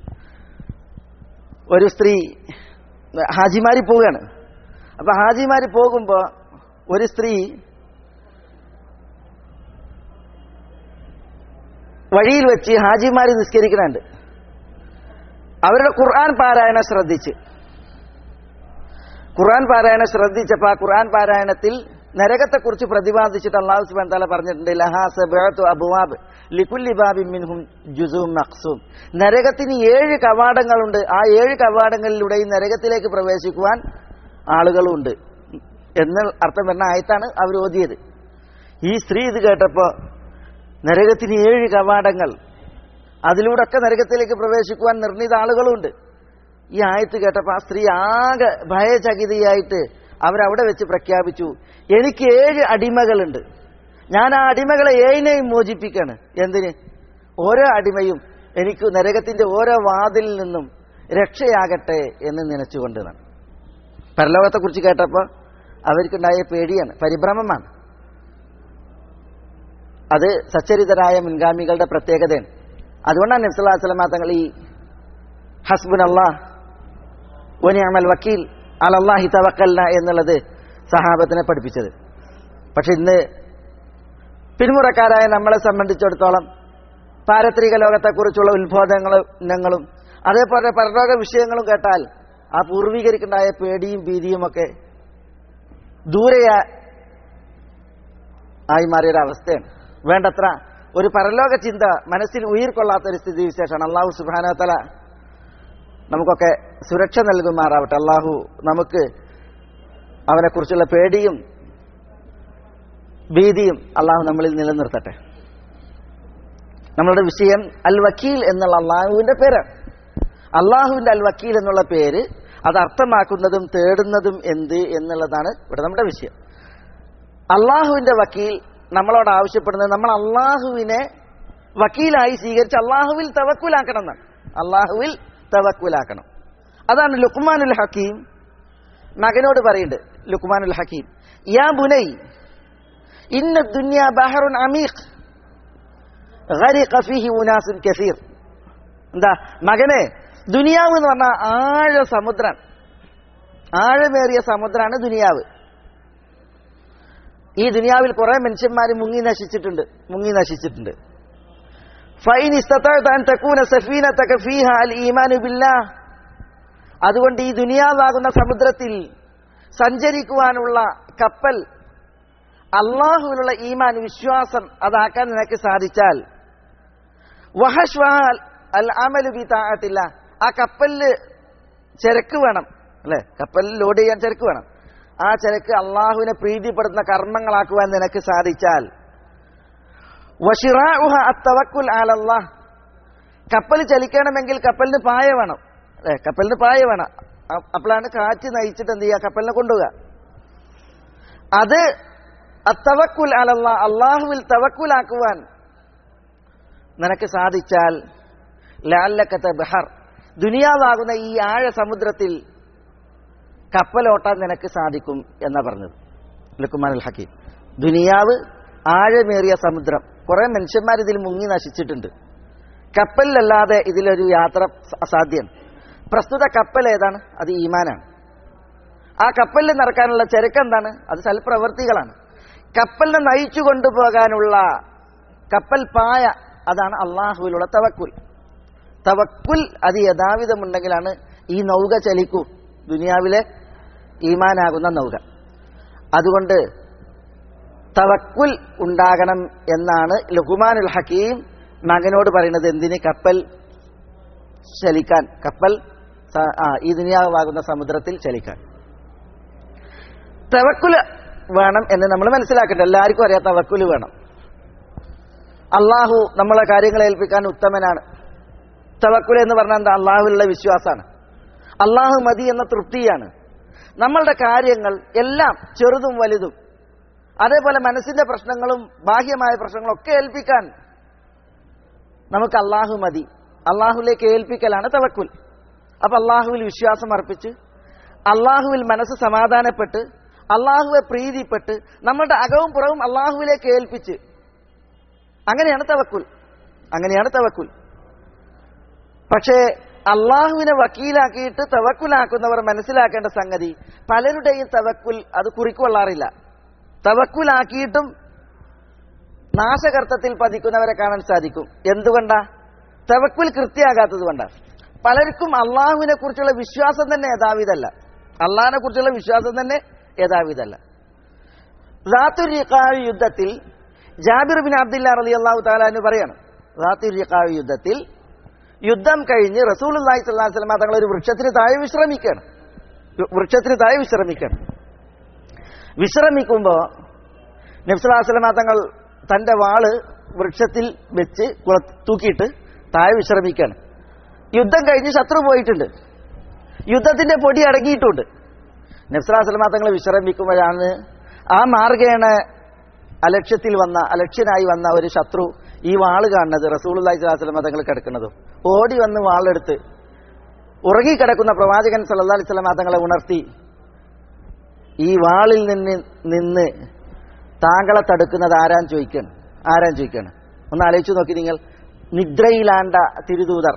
ഒരു സ്ത്രീ ഹാജിമാരി പോവുകയാണ് അപ്പൊ ഹാജിമാരി പോകുമ്പോ ഒരു സ്ത്രീ വഴിയിൽ വെച്ച് ഹാജിമാരി നിസ്കരിക്കുന്നുണ്ട് അവരുടെ ഖുർആൻ പാരായണ ശ്രദ്ധിച്ച് ഖുർആൻ പാരായണം ശ്രദ്ധിച്ചപ്പോൾ ആ ഖുർആൻ പാരായണത്തിൽ നരകത്തെക്കുറിച്ച് പ്രതിപാദിച്ചിട്ട് അള്ളാഹു സുബാൻ താല പറഞ്ഞിട്ടുണ്ട് ലഹാസബു അബുവാബ് ലിക്കുല്ലി ബാബി മിൻഹും ജുസൂം മഖ്സൂം നരകത്തിന് ഏഴ് കവാടങ്ങളുണ്ട് ആ ഏഴ് കവാടങ്ങളിലൂടെ ഈ നരകത്തിലേക്ക് പ്രവേശിക്കുവാൻ ആളുകളുണ്ട് എന്ന് അർത്ഥം വരുന്ന ആയത്താണ് അവർ ഓതിയത് ഈ സ്ത്രീ ഇത് കേട്ടപ്പോൾ നരകത്തിന് ഏഴ് കവാടങ്ങൾ അതിലൂടെയൊക്കെ നരകത്തിലേക്ക് പ്രവേശിക്കുവാൻ നിർണീത ആളുകളുണ്ട് ഈ ആയത്ത് കേട്ടപ്പോൾ ആ സ്ത്രീ ആകെ ഭയചകിതയായിട്ട് അവരവിടെ വെച്ച് പ്രഖ്യാപിച്ചു എനിക്ക് ഏഴ് അടിമകളുണ്ട് ഞാൻ ആ അടിമകളെ ഏഴിനെയും മോചിപ്പിക്കാണ് എന്തിന് ഓരോ അടിമയും എനിക്ക് നരകത്തിന്റെ ഓരോ വാതിലിൽ നിന്നും രക്ഷയാകട്ടെ എന്ന് നനച്ചുകൊണ്ടാണ് പരലോകത്തെക്കുറിച്ച് കേട്ടപ്പോൾ അവർക്കുണ്ടായ പേടിയാണ് പരിഭ്രമമാണ് അത് സച്ചരിതരായ മുൻഗാമികളുടെ പ്രത്യേകതയാണ് അതുകൊണ്ടാണ് നബ്സല്ലാ സ്വലമാ തങ്ങൾ ഈ ഹസ്ബുൻ അള്ളാഹ് ഒനിയമൽ വക്കീൽ അലല്ലാഹി തവക്കല്ല എന്നുള്ളത് സഹാബത്തിനെ പഠിപ്പിച്ചത് പക്ഷെ ഇന്ന് പിന്മുറക്കാരായ നമ്മളെ സംബന്ധിച്ചിടത്തോളം പാരത്രിക ലോകത്തെക്കുറിച്ചുള്ള ഉത്ബോധങ്ങളും അതേപോലെ പരലോക വിഷയങ്ങളും കേട്ടാൽ ആ പൂർവീകരിക്കുണ്ടായ പേടിയും ഭീതിയും ഒക്കെ ദൂരെ ആയി മാറിയൊരവസ്ഥയാണ് വേണ്ടത്ര ഒരു പരലോക ചിന്ത മനസ്സിൽ ഉയിർക്കൊള്ളാത്ത ഒരു സ്ഥിതി വിശേഷമാണ് അള്ളാഹു സുബാനത്തല നമുക്കൊക്കെ സുരക്ഷ നൽകുമാറാവട്ടെ അള്ളാഹു നമുക്ക് അവനെക്കുറിച്ചുള്ള പേടിയും ഭീതിയും അള്ളാഹു നമ്മളിൽ നിലനിർത്തട്ടെ നമ്മളുടെ വിഷയം അൽ വക്കീൽ എന്നുള്ള അള്ളാഹുവിന്റെ പേരാണ് അള്ളാഹുവിന്റെ അൽ വക്കീൽ എന്നുള്ള പേര് അത് അർത്ഥമാക്കുന്നതും തേടുന്നതും എന്ത് എന്നുള്ളതാണ് ഇവിടെ നമ്മുടെ വിഷയം അള്ളാഹുവിന്റെ വക്കീൽ നമ്മളോട് ആവശ്യപ്പെടുന്നത് നമ്മൾ അള്ളാഹുവിനെ വക്കീലായി സ്വീകരിച്ച് അള്ളാഹുവിൽ തവക്കുലാക്കണം എന്നാണ് അള്ളാഹുവിൽ തവക്കുലാക്കണം അതാണ് ലുക്മാനുൽ ഹക്കീം മകനോട് പറയുന്നുണ്ട് ലുക്മാനുൽ ഹക്കീം യാ ബുനൈ ഇന്ന ദുനിയ ബഹറുൻ അമീഖ് ഗരിഖ ഫീഹി ഉനാസുൻ കസീർ എന്താ മകനെ ദുനിയാവ് എന്ന് പറഞ്ഞാൽ ആഴ സമുദ്രം ആഴമേറിയ സമുദ്രമാണ് ദുനിയാവ് ഈ ദുനിയാവിൽ കുറെ മനുഷ്യന്മാർ മുങ്ങി നശിച്ചിട്ടുണ്ട് മുങ്ങി നശിച്ചിട്ടുണ്ട് ഫൈൻ ഇസ്തത്താൻ തക്കൂന സഫീനത്തക ഫീഹ അൽ ഈമാനു ബില്ലാഹ് അതുകൊണ്ട് ഈ ദുനിയാവാകുന്ന സമുദ്രത്തിൽ സഞ്ചരിക്കുവാനുള്ള കപ്പൽ അള്ളാഹുവിനുള്ള ഈമാൻ വിശ്വാസം അതാക്കാൻ നിനക്ക് സാധിച്ചാൽ വഹഷ്വഹാൽ അൽ അമലു ബി താഴത്തില്ല ആ കപ്പലില് ചരക്ക് വേണം അല്ലെ കപ്പലിൽ ലോഡ് ചെയ്യാൻ ചരക്ക് വേണം ആ ചരക്ക് അള്ളാഹുവിനെ പ്രീതിപ്പെടുത്തുന്ന കർമ്മങ്ങളാക്കുവാൻ നിനക്ക് സാധിച്ചാൽ വഷിറാഹ അത്തവക്കുൽ ആലല്ലാഹ് കപ്പൽ ചലിക്കണമെങ്കിൽ കപ്പലിന് പായ വേണം അല്ലെ കപ്പലിന് പായ വേണം അ- അപ്പോഴാണ് കാറ്റ് നയിച്ചിട്ട് എന്ത് ചെയ്യുക കപ്പലിനെ കൊണ്ടുപോവുക അത് അത്തവക്കുൽ അലല്ല അള്ളാഹുവിൽ തവക്കുലാക്കുവാൻ നിനക്ക് സാധിച്ചാൽ ലാലക്കത്തെ ബഹർ ദുനിയാവാകുന്ന ഈ ആഴ സമുദ്രത്തിൽ കപ്പലോട്ടാൻ നിനക്ക് സാധിക്കും എന്നാ പറഞ്ഞത് ലുക്കുമാൻ അൽ ഹക്കീം ദുനിയാവ് ആഴമേറിയ സമുദ്രം കുറെ മനുഷ്യന്മാർ ഇതിൽ മുങ്ങി നശിച്ചിട്ടുണ്ട് കപ്പലിലല്ലാതെ ഇതിലൊരു യാത്ര സ- അസാധ്യം പ്രസ്തുത കപ്പൽ ഏതാണ് അത് ഈമാനാണ് ആ കപ്പലിൽ നടക്കാനുള്ള ചരക്ക് എന്താണ് അത് സൽപ്രവർത്തികളാണ് കപ്പലിനെ നയിച്ചു കൊണ്ടുപോകാനുള്ള കപ്പൽ പായ അതാണ് അള്ളാഹുവിലുള്ള തവക്കുൽ തവക്കുൽ അത് യഥാവിധമുണ്ടെങ്കിലാണ് ഈ നൗക ചലിക്കൂ ദുനിയാവിലെ ഈമാനാകുന്ന നൗക അതുകൊണ്ട് തവക്കുൽ ഉണ്ടാകണം എന്നാണ് ലുഹുമാനുൽ ഹക്കീം മകനോട് പറയുന്നത് എന്തിന് കപ്പൽ ചലിക്കാൻ കപ്പൽ സ- ആ, ഈ ദുനിയാവാകുന്ന സമുദ്രത്തിൽ ചലിക്കാൻ തവക്കുൽ വേണം എന്ന് നമ്മൾ മനസ്സിലാക്കട്ടെ എല്ലാവർക്കും അറിയാം തവക്കുൽ വേണം അള്ളാഹു നമ്മളെ കാര്യങ്ങളെ ഏൽപ്പിക്കാൻ ഉത്തമനാണ് തവക്കുൽ എന്ന് പറഞ്ഞാൽ എന്താ അള്ളാഹുവിലുള്ള വിശ്വാസമാണ് അള്ളാഹു മതി എന്ന തൃപ്തിയാണ് നമ്മളുടെ കാര്യങ്ങൾ എല്ലാം ചെറുതും വലുതും അതേപോലെ മനസ്സിന്റെ പ്രശ്നങ്ങളും ബാഹ്യമായ പ്രശ്നങ്ങളും ഒക്കെ ഏൽപ്പിക്കാൻ നമുക്ക് അള്ളാഹു മതി അള്ളാഹുലേക്ക് ഏൽപ്പിക്കലാണ് തവക്കുൽ അപ്പൊ അള്ളാഹുവിൽ വിശ്വാസം അർപ്പിച്ച് അള്ളാഹുവിൽ മനസ്സ് സമാധാനപ്പെട്ട് അള്ളാഹുവെ പ്രീതിപ്പെട്ട് നമ്മുടെ അകവും പുറവും അള്ളാഹുവിലേക്ക് ഏൽപ്പിച്ച് അങ്ങനെയാണ് തവക്കുൽ അങ്ങനെയാണ് തവക്കുൽ പക്ഷേ അള്ളാഹുവിനെ വക്കീലാക്കിയിട്ട് തവക്കുലാക്കുന്നവർ മനസ്സിലാക്കേണ്ട സംഗതി പലരുടെയും തവക്കുൽ അത് കുറിക്കൊള്ളാറില്ല തവക്കുലാക്കിയിട്ടും നാശകർത്തത്തിൽ പതിക്കുന്നവരെ കാണാൻ സാധിക്കും എന്തുകൊണ്ടാ തവക്കുൽ കൃത്യമാകാത്തത് കൊണ്ടാ പലർക്കും അള്ളാഹുവിനെ കുറിച്ചുള്ള വിശ്വാസം തന്നെ യഥാവിധല്ല അള്ളാഹിനെ കുറിച്ചുള്ള വിശ്വാസം തന്നെ യഥാവിധല്ല റാത്തുരിക്കാവ് യുദ്ധത്തിൽ ജാബിർ ബിൻ അബ്ദുല്ല റലി അള്ളാഹു താലാന്ന് പറയാണ് റാത്തുരിക്കാവ് യുദ്ധത്തിൽ യുദ്ധം കഴിഞ്ഞ് റസൂൽ അള്ളാഹി സ്വല്ലാ വസ്ലമ തങ്ങൾ ഒരു വൃക്ഷത്തിന് താഴെ വിശ്രമിക്കുകയാണ് വൃക്ഷത്തിന് താഴെ വിശ്രമിക്കുകയാണ് വിശ്രമിക്കുമ്പോൾ നബ്സലാസ്ലമ തങ്ങൾ തന്റെ വാള് വൃക്ഷത്തിൽ വെച്ച് കുള- തൂക്കിയിട്ട് താഴെ വിശ്രമിക്കുകയാണ് യുദ്ധം കഴിഞ്ഞ് ശത്രു പോയിട്ടുണ്ട് യുദ്ധത്തിന്റെ പൊടി അടങ്ങിയിട്ടുണ്ട് നബ്സലാസ്ലമ തങ്ങൾ വിശ്രമിക്കുമ്പോഴാണ് ആ മാർഗേണ അലക്ഷ്യത്തിൽ വന്ന അലക്ഷ്യനായി വന്ന ഒരു ശത്രു ഈ വാള് കാണുന്നത് റസൂൽ അള്ളഹി സ്വലാസ്ലമ തങ്ങൾ കിടക്കുന്നതും ഓടി വന്ന് വാളെടുത്ത് ഉറങ്ങിക്കിടക്കുന്ന പ്രവാചകൻ സല്ലാ അലൈഹി സ്വലാം തങ്ങളെ ഉണർത്തി ഈ വാളിൽ നിന്ന് നിന്ന് താങ്കളെ തടുക്കുന്നത് ആരാൻ ചോദിക്കണം ആരാൻ ചോദിക്കണം ഒന്ന് ആലോചിച്ചു നോക്കി നിങ്ങൾ നിദ്രയിലാണ്ട തിരുദൂതർ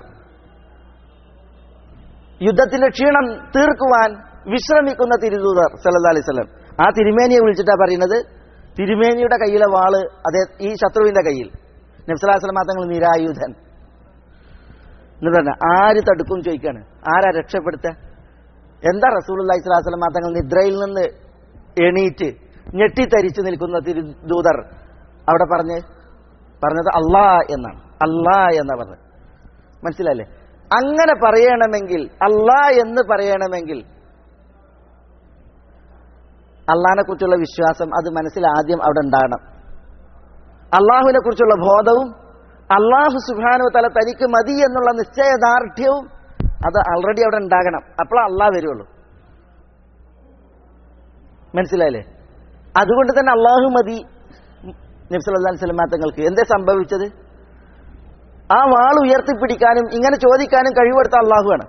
യുദ്ധത്തിന്റെ ക്ഷീണം തീർക്കുവാൻ വിശ്രമിക്കുന്ന തിരുദൂതർ സല്ലല്ലാഹു അലൈഹി വസല്ലം ആ തിരുമേനിയെ വിളിച്ചിട്ടാ പറയുന്നത് തിരുമേനിയുടെ കയ്യിലെ വാള് അതേ ഈ ശത്രുവിന്റെ കയ്യിൽ നബ്സലാസ്ലം തങ്ങൾ നിരായുധൻ എന്ന് പറഞ്ഞ ആര് തടുക്കും ചോദിക്കാണ് ആരാ രക്ഷപ്പെടുത്തുക എന്താ റസൂൽ അള്ളഹി സ്വലാസ്ലം തങ്ങൾ നിദ്രയിൽ നിന്ന് എണീറ്റ് ഞെട്ടിത്തരിച്ചു നിൽക്കുന്ന തിരുദൂതർ അവിടെ പറഞ്ഞ് പറഞ്ഞത് അള്ളാ എന്നാണ് അള്ളാ എന്നാ പറഞ്ഞത് മനസ്സിലല്ലേ അങ്ങനെ പറയണമെങ്കിൽ അള്ളാ എന്ന് പറയണമെങ്കിൽ അള്ളാഹിനെ കുറിച്ചുള്ള വിശ്വാസം അത് മനസ്സിൽ ആദ്യം അവിടെ ഉണ്ടാകണം അള്ളാഹുവിനെ കുറിച്ചുള്ള ബോധവും അള്ളാഹു സുബാനു തല തനിക്ക് മതി എന്നുള്ള നിശ്ചയദാർഢ്യവും അത് ആൾറെഡി അവിടെ ഉണ്ടാകണം അപ്പോൾ അള്ളാഹ് വരുള്ളൂ മനസ്സിലായില്ലേ അതുകൊണ്ട് തന്നെ അള്ളാഹു മതി നബ്സല്ലാ സ്വലമാങ്ങൾക്ക് എന്തേ സംഭവിച്ചത് ആ വാൾ ഉയർത്തിപ്പിടിക്കാനും ഇങ്ങനെ ചോദിക്കാനും കഴിവെടുത്ത അള്ളാഹുവാണ്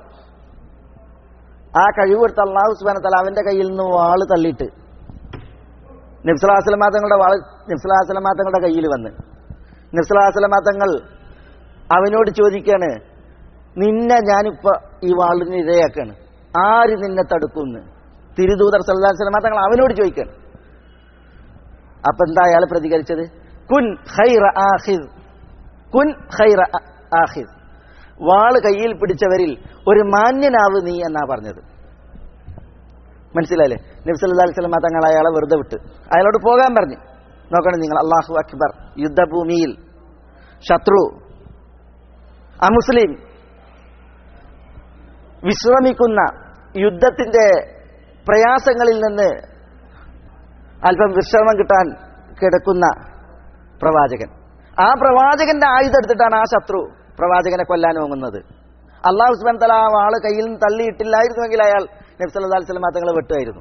ആ കഴിവെടുത്ത അള്ളാഹു സുബാന തല അവന്റെ കയ്യിൽ നിന്ന് വാള് തള്ളിയിട്ട് നബ്സലാസ്ലമാങ്ങളുടെ വാള് നബ്സലാസ്ലമാങ്ങളുടെ കയ്യിൽ വന്ന് നബ്സലാസ്ലമാങ്ങൾ അവനോട് ചോദിക്കാണ് നിന്നെ ഞാനിപ്പോ ഈ വാളിന് ഇരയാക്കാണ് ആര് നിന്നെ തടുക്കുന്ന് തിരുദൂതർ സല്ലാസ്ലമാ തങ്ങൾ അവനോട് ചോദിക്കാണ് അപ്പൊ എന്താ അയാൾ പ്രതികരിച്ചത് കുൻ ഖൈറ ആഹിദ് കുൻ ഖൈറ ആഹിദ് വാള് കയ്യിൽ പിടിച്ചവരിൽ ഒരു മാന്യനാവ് നീ എന്നാ പറഞ്ഞത് മനസ്സിലായില്ലേ നബ്സല്ലാ സ്വലമ തങ്ങൾ അയാളെ വെറുതെ വിട്ട് അയാളോട് പോകാൻ പറഞ്ഞു നോക്കണം നിങ്ങൾ അള്ളാഹു അക്ബർ യുദ്ധഭൂമിയിൽ ശത്രു അമുസ്ലിം വിശ്രമിക്കുന്ന യുദ്ധത്തിന്റെ പ്രയാസങ്ങളിൽ നിന്ന് അല്പം വിശ്രമം കിട്ടാൻ കിടക്കുന്ന പ്രവാചകൻ ആ പ്രവാചകന്റെ ആയുധം എടുത്തിട്ടാണ് ആ ശത്രു പ്രവാചകനെ കൊല്ലാൻ ഓങ്ങുന്നത് അള്ളാഹു സുബാൻ തല ആ വാള് കയ്യിൽ നിന്ന് തള്ളിയിട്ടില്ലായിരുന്നുവെങ്കിൽ അയാൾ നബ്സല്ലാ സ്വലമാ തങ്ങളെ വെട്ടുമായിരുന്നു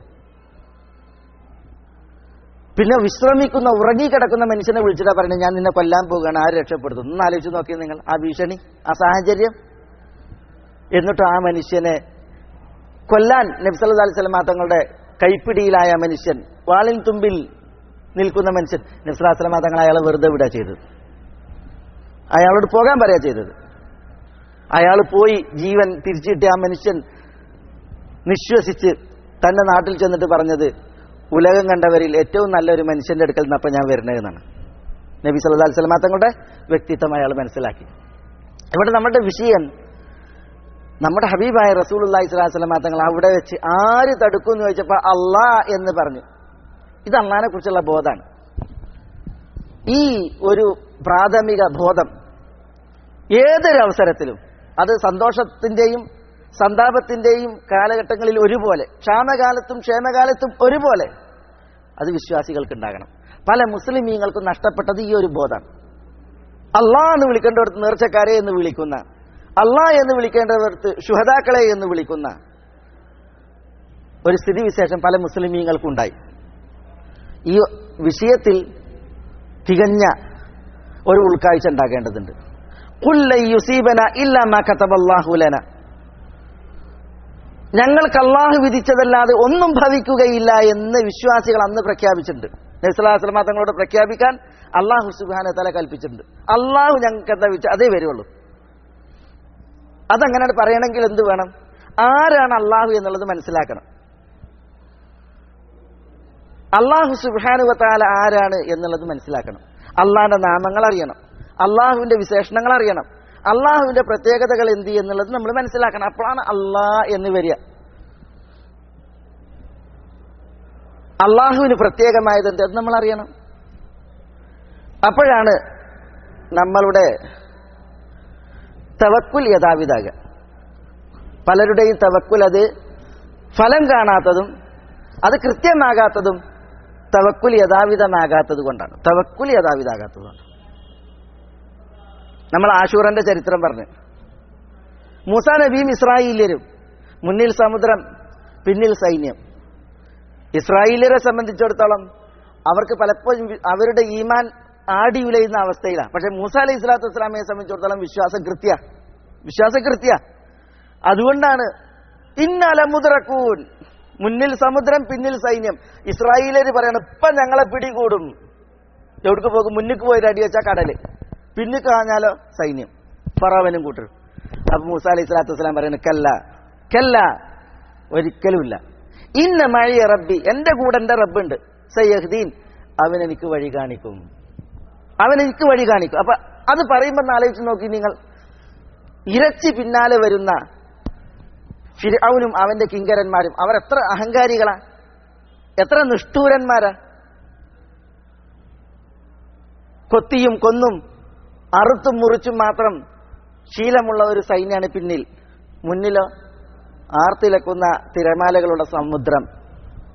പിന്നെ വിശ്രമിക്കുന്ന ഉറങ്ങിക്കിടക്കുന്ന മനുഷ്യനെ വിളിച്ചിട്ടാ പറയുന്നത് ഞാൻ നിന്നെ കൊല്ലാൻ പോകുകയാണ് ആര് രക്ഷപ്പെടുത്തും ഒന്ന് ആലോചിച്ച് നോക്കിയത് നിങ്ങൾ ആ ഭീഷണി ആ സാഹചര്യം എന്നിട്ട് ആ മനുഷ്യനെ കൊല്ലാൻ നബ്സല്ലാ സ്വലമാ തങ്ങളുടെ കൈപ്പിടിയിലായ മനുഷ്യൻ വാളിൻ തുമ്പിൽ നിൽക്കുന്ന മനുഷ്യൻ നബ്സലാ സ്വലമാ തങ്ങൾ അയാളെ വെറുതെ വിടുക ചെയ്തത് അയാളോട് പോകാൻ പറയാ ചെയ്തത് അയാൾ പോയി ജീവൻ തിരിച്ചിട്ട് ആ മനുഷ്യൻ നിശ്വസിച്ച് തന്റെ നാട്ടിൽ ചെന്നിട്ട് പറഞ്ഞത് ഉലകം കണ്ടവരിൽ ഏറ്റവും നല്ലൊരു മനുഷ്യന്റെ അടുക്കൽ നിന്നപ്പം ഞാൻ വരുന്നതെന്നാണ് നബി സല്ലാ സ്വലമാ തങ്ങളുടെ വ്യക്തിത്വം അയാൾ മനസ്സിലാക്കി ഇവിടെ നമ്മുടെ വിഷയം നമ്മുടെ ഹബീബായ റസൂൽ അള്ളാഹി സ്വലാഹു സ്വലമാ തങ്ങൾ അവിടെ വെച്ച് ആര് തടുക്കും എന്ന് ചോദിച്ചപ്പോൾ അള്ളാ എന്ന് പറഞ്ഞു ഇത് അള്ളാഹിനെ കുറിച്ചുള്ള ബോധമാണ് ഈ ഒരു പ്രാഥമിക ബോധം ഏതൊരു അവസരത്തിലും അത് സന്തോഷത്തിന്റെയും സന്താപത്തിന്റെയും കാലഘട്ടങ്ങളിൽ ഒരുപോലെ ക്ഷാമകാലത്തും ക്ഷേമകാലത്തും ഒരുപോലെ അത് വിശ്വാസികൾക്ക് ഉണ്ടാകണം പല മുസ്ലിമീങ്ങൾക്കും നഷ്ടപ്പെട്ടത് ഈ ഒരു ബോധമാണ് അള്ളാ എന്ന് വിളിക്കേണ്ടവർക്ക് നേർച്ചക്കാരെ എന്ന് വിളിക്കുന്ന അള്ളാ എന്ന് വിളിക്കേണ്ടവർക്ക് ശുഹതാക്കളെ എന്ന് വിളിക്കുന്ന ഒരു സ്ഥിതിവിശേഷം പല മുസ്ലിമീങ്ങൾക്കുണ്ടായി ഈ വിഷയത്തിൽ തികഞ്ഞ ഒരു ഉൾക്കാഴ്ച ഉണ്ടാകേണ്ടതുണ്ട് യുസീബന ഇല്ലാമ കതബല്ലാഹുലന ഞങ്ങൾക്ക് അള്ളാഹു വിധിച്ചതല്ലാതെ ഒന്നും ഭവിക്കുകയില്ല എന്ന് വിശ്വാസികൾ അന്ന് പ്രഖ്യാപിച്ചിട്ടുണ്ട് നബ്സലാസ്ലമ തങ്ങളോട് പ്രഖ്യാപിക്കാൻ അള്ളാഹു സുബാന തല കൽപ്പിച്ചിട്ടുണ്ട് അള്ളാഹു ഞങ്ങൾക്ക് എന്താ വിധിച്ച അതേ വരുള്ളൂ അതങ്ങനെ പറയണമെങ്കിൽ എന്ത് വേണം ആരാണ് അള്ളാഹു എന്നുള്ളത് മനസ്സിലാക്കണം അള്ളാഹു സുബാനുവത്താല ആരാണ് എന്നുള്ളത് മനസ്സിലാക്കണം അള്ളാഹിന്റെ നാമങ്ങൾ അറിയണം അള്ളാഹുവിന്റെ വിശേഷണങ്ങൾ അറിയണം അള്ളാഹുവിന്റെ പ്രത്യേകതകൾ എന്ത് എന്നുള്ളത് നമ്മൾ മനസ്സിലാക്കണം അപ്പോഴാണ് അള്ളാ എന്ന് വരിക അള്ളാഹുവിന് പ്രത്യേകമായത് എന്ത് അത് നമ്മൾ അറിയണം അപ്പോഴാണ് നമ്മളുടെ തവക്കുൽ യഥാവിധാക പലരുടെയും തവക്കുൽ അത് ഫലം കാണാത്തതും അത് കൃത്യമാകാത്തതും തവക്കുൽ യഥാവിധമാകാത്തത് കൊണ്ടാണ് തവക്കുൽ യഥാവിധാകാത്തത് കൊണ്ട് നമ്മൾ ആശൂറന്റെ ചരിത്രം പറഞ്ഞു മൂസാ നബിയും ഇസ്രായേലിയരും മുന്നിൽ സമുദ്രം പിന്നിൽ സൈന്യം ഇസ്രായേലിയരെ സംബന്ധിച്ചിടത്തോളം അവർക്ക് പലപ്പോഴും അവരുടെ ഈമാൻ ആടിയുലയുന്ന അവസ്ഥയിലാണ് പക്ഷെ മൂസ അലൈഹി സ്വലാത്തു വസ്സലാമയെ സംബന്ധിച്ചിടത്തോളം വിശ്വാസം കൃത്യ വിശ്വാസം കൃത്യ അതുകൊണ്ടാണ് ഇന്നലമുദ്രക്കൂൻ മുന്നിൽ സമുദ്രം പിന്നിൽ സൈന്യം ഇസ്രായേലര് പറയണം ഇപ്പൊ ഞങ്ങളെ പിടികൂടും എവിടേക്ക് പോകും മുന്നിക്ക് പോയി അടി വെച്ചാൽ കടല് പിന്നിക്ക് കാഞ്ഞാലോ സൈന്യം ഫറാവനും കൂട്ടരും അപ്പൊ മൂസ അലൈഹി സ്വലാത്തു വസ്സലാം പറയുന്നത് കല്ല കല്ല ഒരിക്കലുമില്ല ഇന്ന മഴയ റബ്ബി എന്റെ കൂടെ എന്റെ റബ്ബുണ്ട് സയ്യഹ്ദീൻ അവൻ എനിക്ക് വഴി കാണിക്കും അവൻ എനിക്ക് വഴി കാണിക്കും അപ്പൊ അത് പറയുമ്പോൾ ആലോചിച്ച് നോക്കി നിങ്ങൾ ഇരച്ചി പിന്നാലെ വരുന്ന ഫിരൗനും അവന്റെ കിങ്കരന്മാരും അവർ എത്ര അഹങ്കാരികളാ എത്ര നിഷ്ഠൂരന്മാരാ കൊത്തിയും കൊന്നും അറുത്തും മുറിച്ചും മാത്രം ശീലമുള്ള ഒരു സൈന്യമാണ് പിന്നിൽ മുന്നിലോ ആർത്തിലക്കുന്ന തിരമാലകളുടെ സമുദ്രം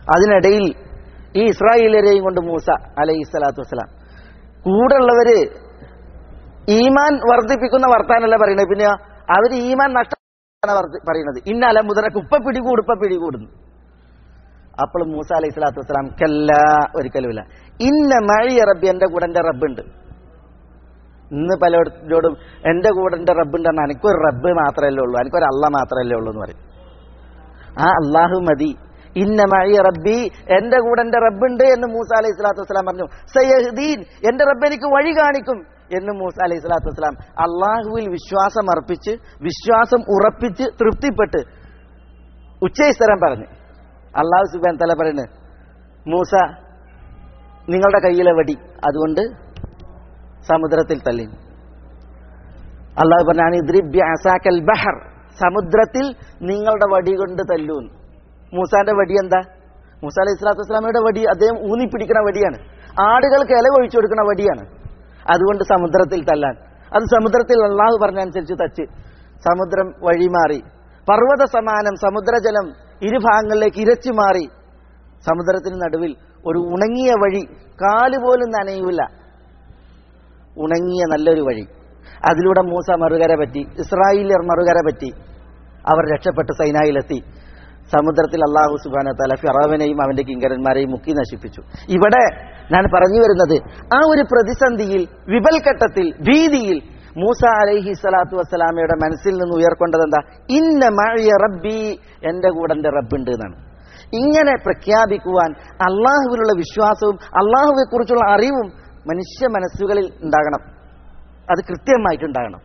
അതിനിടയിൽ ഈ ഇസ്രായേലരെയും കൊണ്ട് മൂസ അലൈഹി സ്വലാത്തു വസ്സലാം കൂടെയുള്ളവര് ഈമാൻ വർദ്ധിപ്പിക്കുന്ന വർത്താനല്ല പറയുന്നത് പിന്നെ അവര് ഈമാൻ നഷ്ടമാണ് വർദ്ധി- പറയുന്നത് ഇന്നല മുതലക്ക് ഉപ്പ പിടികൂട് ഉപ്പ പിടികൂടുന്നു അപ്പോൾ മൂസ അലൈഹി സ്വലാത്തു വസ്സലാം കല്ല ഒരിക്കലുമില്ല ഇന്ന മഴിയ റബ്ബി എന്റെ കൂടെ എന്റെ റബ്ബുണ്ട് ഇന്ന് പലരോടും എന്റെ കൂടെ എന്റെ റബ്ബുണ്ട് പറഞ്ഞാൽ എനിക്കൊരു റബ്ബ് മാത്രമല്ലേ ഉള്ളൂ എനിക്കൊരു അള്ള മാത്രമല്ലേ ഉള്ളൂ എന്ന് പറയും ആ അള്ളാഹു മതി ഇന്ന മഴി റബ്ബി എന്റെ കൂടെ എന്റെ റബ്ബുണ്ട് എന്ന് മൂസ അലൈഹി സ്വലാത്തു വസ്സലാം പറഞ്ഞു സയ്യഹ്ദീൻ എന്റെ റബ്ബ് എനിക്ക് വഴി കാണിക്കും എന്ന് മൂസ അലൈഹി സ്വലാത്തു വസ്സലാം അള്ളാഹുവിൽ വിശ്വാസം അർപ്പിച്ച് വിശ്വാസം ഉറപ്പിച്ച് തൃപ്തിപ്പെട്ട് ഉച്ചയിസ്തരം പറഞ്ഞു അള്ളാഹു സുബാൻ തല പറയുന്നത് മൂസ നിങ്ങളുടെ കയ്യിലെ വടി അതുകൊണ്ട് സമുദ്രത്തിൽ തള്ളി അള്ളാഹു പറഞ്ഞാണ് ഇദ്രിബ്യ അസാക്കൽ ബഹർ സമുദ്രത്തിൽ നിങ്ങളുടെ വടി കൊണ്ട് തല്ലൂന്ന് മൂസാന്റെ വടി എന്താ മൂസ അലൈഹി സ്വലാത്തു വസ്സലാമയുടെ വടി അദ്ദേഹം ഊന്നിപ്പിടിക്കുന്ന വടിയാണ് ആടുകൾക്ക് ഇല ഒഴിച്ചു കൊടുക്കുന്ന വടിയാണ് അതുകൊണ്ട് സമുദ്രത്തിൽ തല്ലാൻ അത് സമുദ്രത്തിൽ അള്ളാഹു പറഞ്ഞനുസരിച്ച് തച്ച് സമുദ്രം വഴിമാറി പർവ്വത സമാനം സമുദ്രജലം ഇരുഭാഗങ്ങളിലേക്ക് ഇരച്ചു മാറി സമുദ്രത്തിന് നടുവിൽ ഒരു ഉണങ്ങിയ വഴി കാലുപോലും നനയൂല ഉണങ്ങിയ നല്ലൊരു വഴി അതിലൂടെ മൂസ മറുകര പറ്റി ഇസ്രായേലിയർ മറുകര പറ്റി അവർ രക്ഷപ്പെട്ട് സൈനായിലെത്തി സമുദ്രത്തിൽ അള്ളാഹു സുബാന തല ഫിറാവിനെയും അവന്റെ കിങ്കരന്മാരെയും മുക്കി നശിപ്പിച്ചു ഇവിടെ ഞാൻ പറഞ്ഞു വരുന്നത് ആ ഒരു പ്രതിസന്ധിയിൽ വിപൽഘട്ടത്തിൽ ഭീതിയിൽ മൂസ അലൈഹി സ്വലാത്തു വസ്സലാമയുടെ മനസ്സിൽ നിന്ന് ഉയർക്കൊണ്ടത് എന്താ ഇന്ന മഴിയ റബ്ബി എന്റെ കൂടെ എന്റെ റബ്ബുണ്ട് എന്നാണ് ഇങ്ങനെ പ്രഖ്യാപിക്കുവാൻ അള്ളാഹുവിലുള്ള വിശ്വാസവും അള്ളാഹുവെ കുറിച്ചുള്ള അറിവും മനുഷ്യ മനസ്സുകളിൽ ഉണ്ടാകണം അത് കൃത്യമായിട്ടുണ്ടാകണം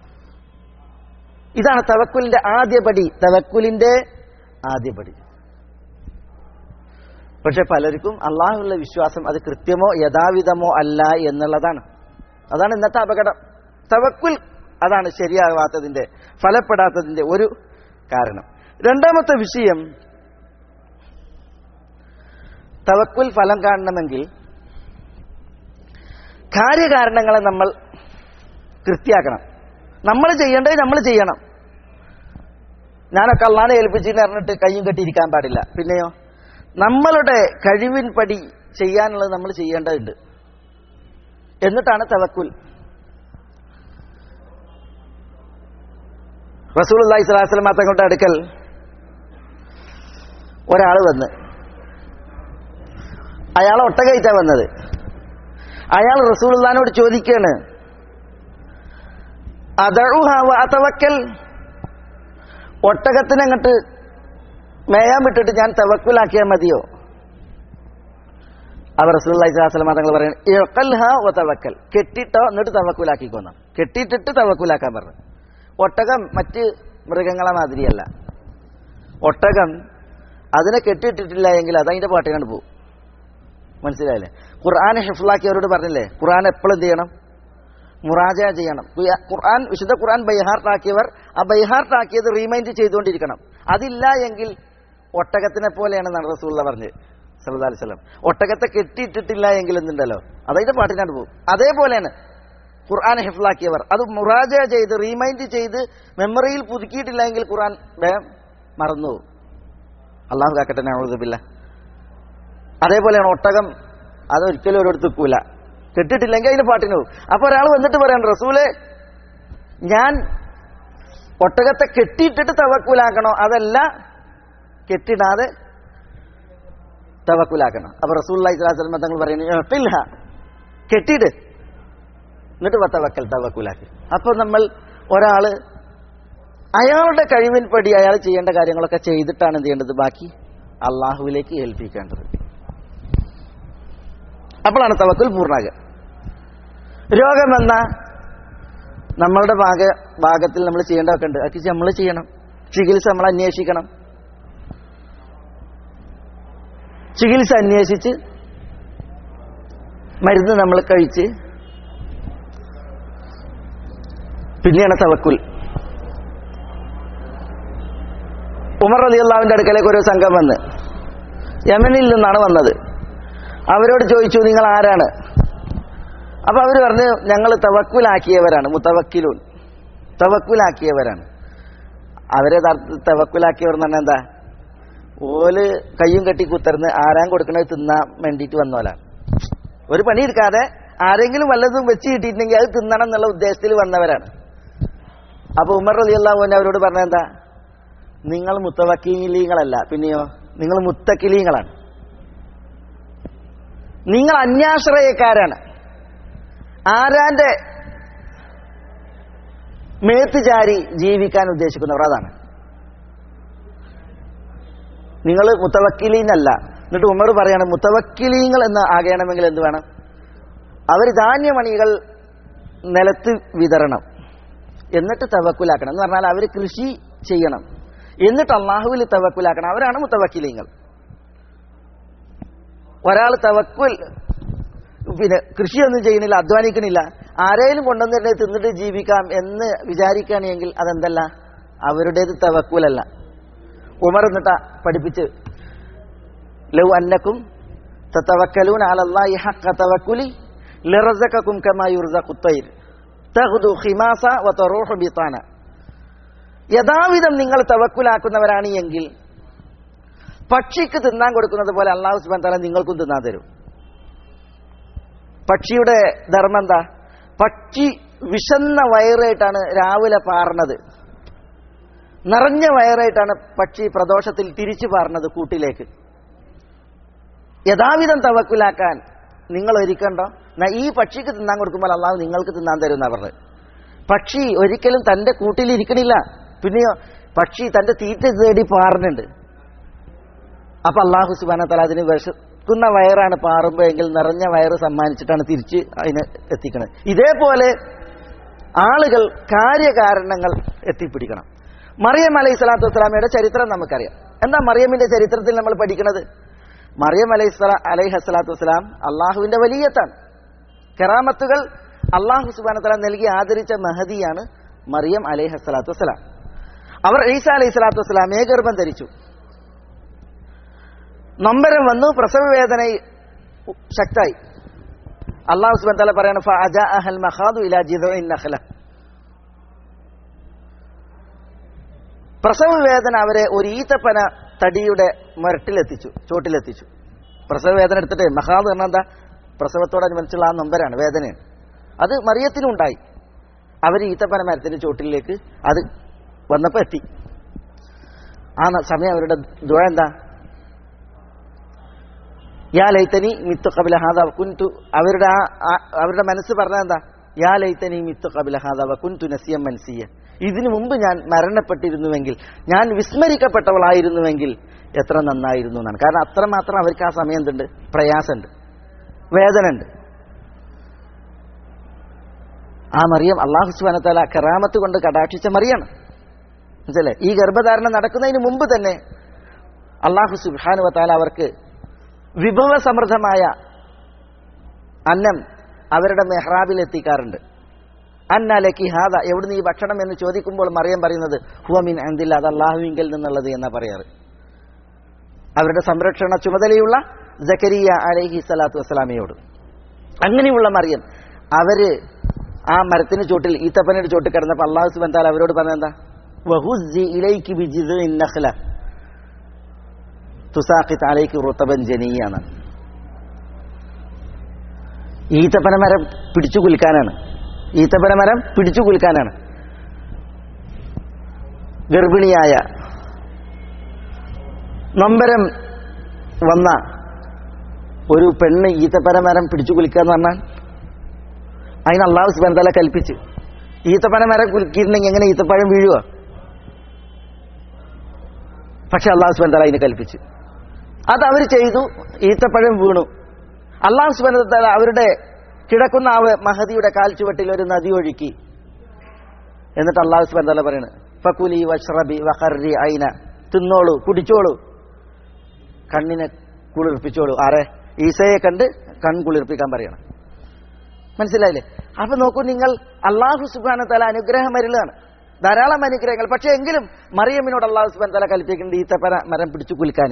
ഇതാണ് തവക്കുലിന്റെ ആദ്യപടി തവക്കുലിന്റെ ആദ്യപടി പക്ഷെ പലർക്കും അള്ളാഹുള്ള വിശ്വാസം അത് കൃത്യമോ യഥാവിധമോ അല്ല എന്നുള്ളതാണ് അതാണ് ഇന്നത്തെ അപകടം തവക്കുൽ അതാണ് ശരിയാവാത്തതിന്റെ ഫലപ്പെടാത്തതിന്റെ ഒരു കാരണം രണ്ടാമത്തെ വിഷയം തവക്കുൽ ഫലം കാണണമെങ്കിൽ കാര്യകാരണങ്ങളെ നമ്മൾ കൃത്യാക്കണം നമ്മൾ ചെയ്യേണ്ടത് നമ്മൾ ചെയ്യണം ഞാനൊക്കെ അള്ളാനെ ഏൽപ്പിച്ചെന്ന് പറഞ്ഞിട്ട് കയ്യും കെട്ടിയിരിക്കാൻ പാടില്ല പിന്നെയോ നമ്മളുടെ കഴിവിൻ പടി ചെയ്യാനുള്ളത് നമ്മൾ ചെയ്യേണ്ടതുണ്ട് എന്നിട്ടാണ് തവക്കുൽ റസൂൽ അള്ളാഹി സ്വലാസ്ലം തങ്ങളുടെ അടുക്കൽ ഒരാൾ വന്ന് അയാൾ ഒട്ടകയിറ്റാ വന്നത് അയാൾ റസൂൽദാനോട് ചോദിക്കാണ് അതവക്കൽ ഒട്ടകത്തിനെ അങ്ങോട്ട് മേയാൻ വിട്ടിട്ട് ഞാൻ തവക്കുലാക്കിയാൽ മതിയോ അവർ റസൂല്ലി സ്വലാസ്ലം തങ്ങൾ പറയുന്നത് തവക്കൽ കെട്ടിട്ടോ എന്നിട്ട് തവക്കുലാക്കിക്കോന്ന കെട്ടിയിട്ടിട്ട് തവക്കുലാക്കാൻ പറഞ്ഞു ഒട്ടകം മറ്റ് മൃഗങ്ങളെ മാതിരിയല്ല ഒട്ടകം അതിനെ കെട്ടിയിട്ടിട്ടില്ല എങ്കിൽ അത് അതിന്റെ പാട്ടിനാണ് പോകും മനസ്സിലായില്ലേ ഖുർആൻ ഹിഫ്ലാക്കിയവരോട് പറഞ്ഞില്ലേ ഖുർആൻ എപ്പോഴും എന്ത് ചെയ്യണം മുറാജ ചെയ്യണം ഖുയ- ഖുർആൻ വിശുദ്ധ ഖുർആൻ ബൈഹാർട്ടാക്കിയവർ ആ ബൈഹാർട്ടാക്കിയത് റീമൈൻഡ് ചെയ്തുകൊണ്ടിരിക്കണം അതില്ല എങ്കിൽ ഒട്ടകത്തിനെ പോലെയാണ് നട റസൂള്ള പറഞ്ഞത് സല്ലല്ലാഹു അലൈഹി വസല്ലം ഒട്ടകത്തെ കെട്ടിയിട്ടിട്ടില്ല എങ്കിൽ എന്തുണ്ടല്ലോ അതതിന്റെ പാട്ടിനാണ് പോകും അതേപോലെയാണ് ഖുർആൻ ഹിഫ്ലാക്കിയവർ അത് മുറാജ ചെയ്ത് റീമൈൻഡ് ചെയ്ത് മെമ്മറിയിൽ പുതുക്കിയിട്ടില്ല എങ്കിൽ ഖുർആൻ വേഗം മറന്നു പോകും അള്ളാഹു കാക്കട്ടെ നൗദുബില്ല അതേപോലെയാണ് ഒട്ടകം അത് ഒരിക്കലും ഒരിടത്ത് നിൽക്കൂല കെട്ടിട്ടില്ലെങ്കിൽ അതിന് പാട്ടിന് പോകും അപ്പൊ ഒരാൾ വന്നിട്ട് പറയാൻ റസൂലെ ഞാൻ ഒട്ടകത്തെ കെട്ടിയിട്ടിട്ട് തവക്കുലാക്കണോ അതല്ല കെട്ടിടാതെ തവക്കുലാക്കണം അപ്പൊ റസൂൽ സ്വലാസ്ലമ തങ്ങൾ പറയുന്നത് കെട്ടിയിട്ട് എന്നിട്ട് വത്തവക്കൽ തവക്കുലാക്കി അപ്പൊ നമ്മൾ ഒരാള് അയാളുടെ കഴിവിൻപടി അയാൾ ചെയ്യേണ്ട കാര്യങ്ങളൊക്കെ ചെയ്തിട്ടാണ് എന്ത് ചെയ്യേണ്ടത് ബാക്കി അള്ളാഹുവിലേക്ക് ഏൽപ്പിക്കേണ്ടത് അപ്പോഴാണ് തവക്കുൽ പൂർണ്ണാകുക രോഗം വന്ന നമ്മളുടെ ഭാഗ ഭാഗത്തിൽ നമ്മൾ ചെയ്യേണ്ടതൊക്കെ ഉണ്ട് അതൊക്കെ നമ്മൾ ചെയ്യണം ചികിത്സ നമ്മൾ അന്വേഷിക്കണം ചികിത്സ അന്വേഷിച്ച് മരുന്ന് നമ്മൾ കഴിച്ച് പിന്നെയാണ് തവക്കുൽ ഉമർ അലി അള്ളാവിന്റെ അടുക്കലേക്ക് ഒരു സംഘം വന്ന് യമനിൽ നിന്നാണ് വന്നത് അവരോട് ചോദിച്ചു നിങ്ങൾ ആരാണ് അപ്പൊ അവർ പറഞ്ഞു ഞങ്ങൾ തവക്കുലാക്കിയവരാണ് മുത്തവക്കിലൂൻ തവക്കുലാക്കിയവരാണ് അവരെ തവക്കുലാക്കിയവർ എന്ന് പറഞ്ഞാൽ എന്താ ഓല് കയ്യും കെട്ടി കുത്തർന്ന് ആരാൻ കൊടുക്കണത് തിന്നാൻ വേണ്ടിയിട്ട് വന്നോലാണ് ഒരു പണി എടുക്കാതെ ആരെങ്കിലും വല്ലതും വെച്ച് കിട്ടിയിട്ടുണ്ടെങ്കിൽ അത് തിന്നണം എന്നുള്ള ഉദ്ദേശത്തിൽ വന്നവരാണ് അപ്പൊ ഉമർ അലി അള്ളാഹുവിനെ അവരോട് പറഞ്ഞ എന്താ നിങ്ങൾ മുത്തവക്കീലീങ്ങളല്ല പിന്നെയോ നിങ്ങൾ മുത്തക്കിലീങ്ങളാണ് നിങ്ങൾ അന്യാശ്രയക്കാരാണ് ആരാന്റെ മേത്ത് ചാരി ജീവിക്കാൻ ഉദ്ദേശിക്കുന്നവർ അതാണ് നിങ്ങൾ മുത്തവക്കിലീനല്ല എന്നിട്ട് ഉമർ പറയാണ് മുത്തവക്കിലീങ്ങൾ എന്ന് ആകണമെങ്കിൽ എന്ത് വേണം അവർ ധാന്യമണികൾ നിലത്ത് വിതരണം എന്നിട്ട് തവക്കുലാക്കണം എന്ന് പറഞ്ഞാൽ അവർ കൃഷി ചെയ്യണം എന്നിട്ട് അള്ളാഹുവിൽ തവക്കുലാക്കണം അവരാണ് മുത്തവക്കിലീങ്ങൾ ഒരാൾ തവക്കുൽ പിന്നെ കൃഷിയൊന്നും ചെയ്യണില്ല അധ്വാനിക്കണില്ല ആരെയും കൊണ്ടുവന്നിട്ട് തിന്നിട്ട് ജീവിക്കാം എന്ന് വിചാരിക്കുകയാണെങ്കിൽ അതെന്തല്ല അവരുടേത് തവക്കുലല്ല ഉമർ എന്നിട്ട പഠിപ്പിച്ച് ലൗ അന്നക്കും തതവക്കലൂൻ അലല്ലാഹി ഹഖ തവക്കുലി ലറസകക്കും കമാ യുർസഖു തൈർ തഗ്ദു ഖിമാസ വതറൂഹു ബിതാന യഥാവിധം നിങ്ങൾ തവക്കുലാക്കുന്നവരാണ് എങ്കിൽ പക്ഷിക്ക് തിന്നാൻ കൊടുക്കുന്നത് പോലെ അള്ളാഹു സുബാൻ തല നിങ്ങൾക്കും തിന്നാൻ തരും പക്ഷിയുടെ ധർമ്മം എന്താ പക്ഷി വിശന്ന വയറായിട്ടാണ് രാവിലെ പാർണത് നിറഞ്ഞ വയറായിട്ടാണ് പക്ഷി പ്രദോഷത്തിൽ തിരിച്ചു പാർണത് കൂട്ടിലേക്ക് യഥാവിധം തവക്കുലാക്കാൻ നിങ്ങൾ ഒരുക്കണ്ടോ എന്നാ ഈ പക്ഷിക്ക് തിന്നാൻ കൊടുക്കുമ്പോൾ അള്ളാഹു നിങ്ങൾക്ക് തിന്നാൻ തരും എന്നാ പറഞ്ഞത് പക്ഷി ഒരിക്കലും തന്റെ കൂട്ടിലിരിക്കണില്ല പിന്നെയോ പക്ഷി തന്റെ തീറ്റ തേടി പാറുന്നുണ്ട് അപ്പൊ അള്ളാഹു സുബാന തല അതിന് വിശക്കുന്ന വയറാണ് പാറുമ്പോഴെങ്കിൽ നിറഞ്ഞ വയറ് സമ്മാനിച്ചിട്ടാണ് തിരിച്ച് അതിനെ എത്തിക്കുന്നത് ഇതേപോലെ ആളുകൾ കാര്യകാരണങ്ങൾ എത്തിപ്പിടിക്കണം മറിയം അലൈഹി സ്വലാത്തു വസ്സലാമയുടെ ചരിത്രം നമുക്കറിയാം എന്താ മറിയമിന്റെ ചരിത്രത്തിൽ നമ്മൾ പഠിക്കുന്നത് മറിയം അലൈഹി സ്വലാ അലൈഹി സ്വലാത്തു വസ്സലാം അള്ളാഹുവിന്റെ വലിയത്താണ് കെറാമത്തുകൾ അള്ളാഹു സുബാന തല നൽകി ആദരിച്ച മഹദിയാണ് മറിയം അലൈഹി സ്വലാത്തു വസ്സലാം അവർ ഈസ അലൈഹി സ്വലാത്തു വസ്സലാമയെ ഗർഭം ധരിച്ചു നൊമ്പരം വന്നു പ്രസവവേദന ശക്തായി അള്ളാഹു സുബാൻ തല പറയാണ് ഫഅജാഅഹൽ മഖാദു ഇലാ ജിദ്ഇൻ നഖല പ്രസവ വേദന അവരെ ഒരു ഈത്തപ്പന തടിയുടെ മുരട്ടിലെത്തിച്ചു ചോട്ടിലെത്തിച്ചു പ്രസവ വേദന എടുത്തിട്ട് മഹാദ് പറഞ്ഞാൽ എന്താ പ്രസവത്തോടനുബന്ധിച്ചുള്ള ആ നൊമ്പരാണ് വേദനയാണ് അത് മറിയത്തിനും ഉണ്ടായി അവർ ഈത്തപ്പന മരത്തിന്റെ ചോട്ടിലേക്ക് അത് വന്നപ്പോൾ എത്തി ആ ന- സമയം അവരുടെ ദുഴ എന്താ യാ ലൈത്തനി മിത്തു കബില ഹാദ കുൻതു അവരുടെ ആ ആ- അവരുടെ മനസ്സ് പറഞ്ഞ എന്താ യാ ലൈത്തനി മിത്തു കബില ഹാദ കുൻതു നസിയം മനസ്സിയ ഇതിനു മുമ്പ് ഞാൻ മരണപ്പെട്ടിരുന്നുവെങ്കിൽ ഞാൻ വിസ്മരിക്കപ്പെട്ടവളായിരുന്നുവെങ്കിൽ എത്ര നന്നായിരുന്നു എന്നാണ് കാരണം അത്രമാത്രം അവർക്ക് ആ സമയം എന്തുണ്ട് പ്രയാസമുണ്ട് വേദന ഉണ്ട് ആ മറിയം അള്ളാഹു സുബാനത്താല കറാമത്ത് കൊണ്ട് കടാക്ഷിച്ച മറിയാണ് മനസ്സിലെ ഈ ഗർഭധാരണം നടക്കുന്നതിന് മുമ്പ് തന്നെ അള്ളാഹു സുബാനുവത്താല അവർക്ക് വിഭവസമൃദ്ധമായ അന്നം അവരുടെ മെഹ്റാബിൽ എത്തിക്കാറുണ്ട് അന്നലക്കി ഹാദ എവിടുന്ന് ഈ ഭക്ഷണം എന്ന് ചോദിക്കുമ്പോൾ മറിയം പറയുന്നത് ഹുവമിൻ എന്തില്ല അത് അള്ളാഹുവിങ്കിൽ നിന്നുള്ളത് എന്നാ പറയാറ് അവരുടെ സംരക്ഷണ ചുമതലയുള്ള ജക്കരിയ അലഹി സ്വലാത്തു വസ്സലാമയോട് അങ്ങനെയുള്ള മറിയം അവര് ആ മരത്തിന് ചോട്ടിൽ ഈത്തപ്പനയുടെ ചോട്ടിൽ കിടന്നപ്പോൾ അള്ളാഹു സുബന്താൽ അവരോട് പറഞ്ഞെന്താ വഹുസി ഇലൈക്ക് ബിജിദ് നഖ്ല തുസാഖിത്ത് അലൈക്ക് റുത്തബൻ ജനീയാണ് ഈത്തപ്പന മരം പിടിച്ചു കുലുക്കാനാണ് ഈത്തപ്പന മരം പിടിച്ചു കുലുക്കാനാണ് ഗർഭിണിയായ നൊമ്പരം വന്ന ഒരു പെണ്ണ് ഈത്തപ്പന മരം പിടിച്ചു കുലുക്കുക എന്ന് പറഞ്ഞാൽ അതിന് അള്ളാഹു സുബാൻ തല കൽപ്പിച്ച് ഈത്തപ്പന മരം കുലുക്കിയിട്ടുണ്ടെങ്കിൽ എങ്ങനെ ഈത്തപ്പഴം വീഴുക പക്ഷെ അള്ളാഹു സുബാൻ തല അതിന് കൽപ്പിച്ച് അത് അവർ ചെയ്തു ഈത്തപ്പഴം വീണു അള്ളാഹു സുബാൻ തല അവരുടെ കിടക്കുന്ന ആ മഹദിയുടെ കാൽച്ചുവട്ടിൽ ഒരു നദി ഒഴുക്കി എന്നിട്ട് അള്ളാഹു സുബാൻ തല പറയണ് ഫക്കുലി വഷ്റബി വഹറി ഐന തിന്നോളൂ കുടിച്ചോളൂ കണ്ണിനെ കുളിർപ്പിച്ചോളൂ ആരെ ഈസയെ കണ്ട് കൺ കുളിർപ്പിക്കാൻ പറയണം മനസ്സിലായില്ലേ അപ്പൊ നോക്കൂ നിങ്ങൾ അള്ളാഹു സുബാന തല അനുഗ്രഹം മരുളാണ് ധാരാളം അനുഗ്രഹങ്ങൾ പക്ഷെ എങ്കിലും മറിയമ്മിനോട് അള്ളാഹു സുബാൻ തല കൽപ്പിക്കുന്നുണ്ട് ഈത്തപ്പന മരം പിടിച്ചു കുലിക്കാൻ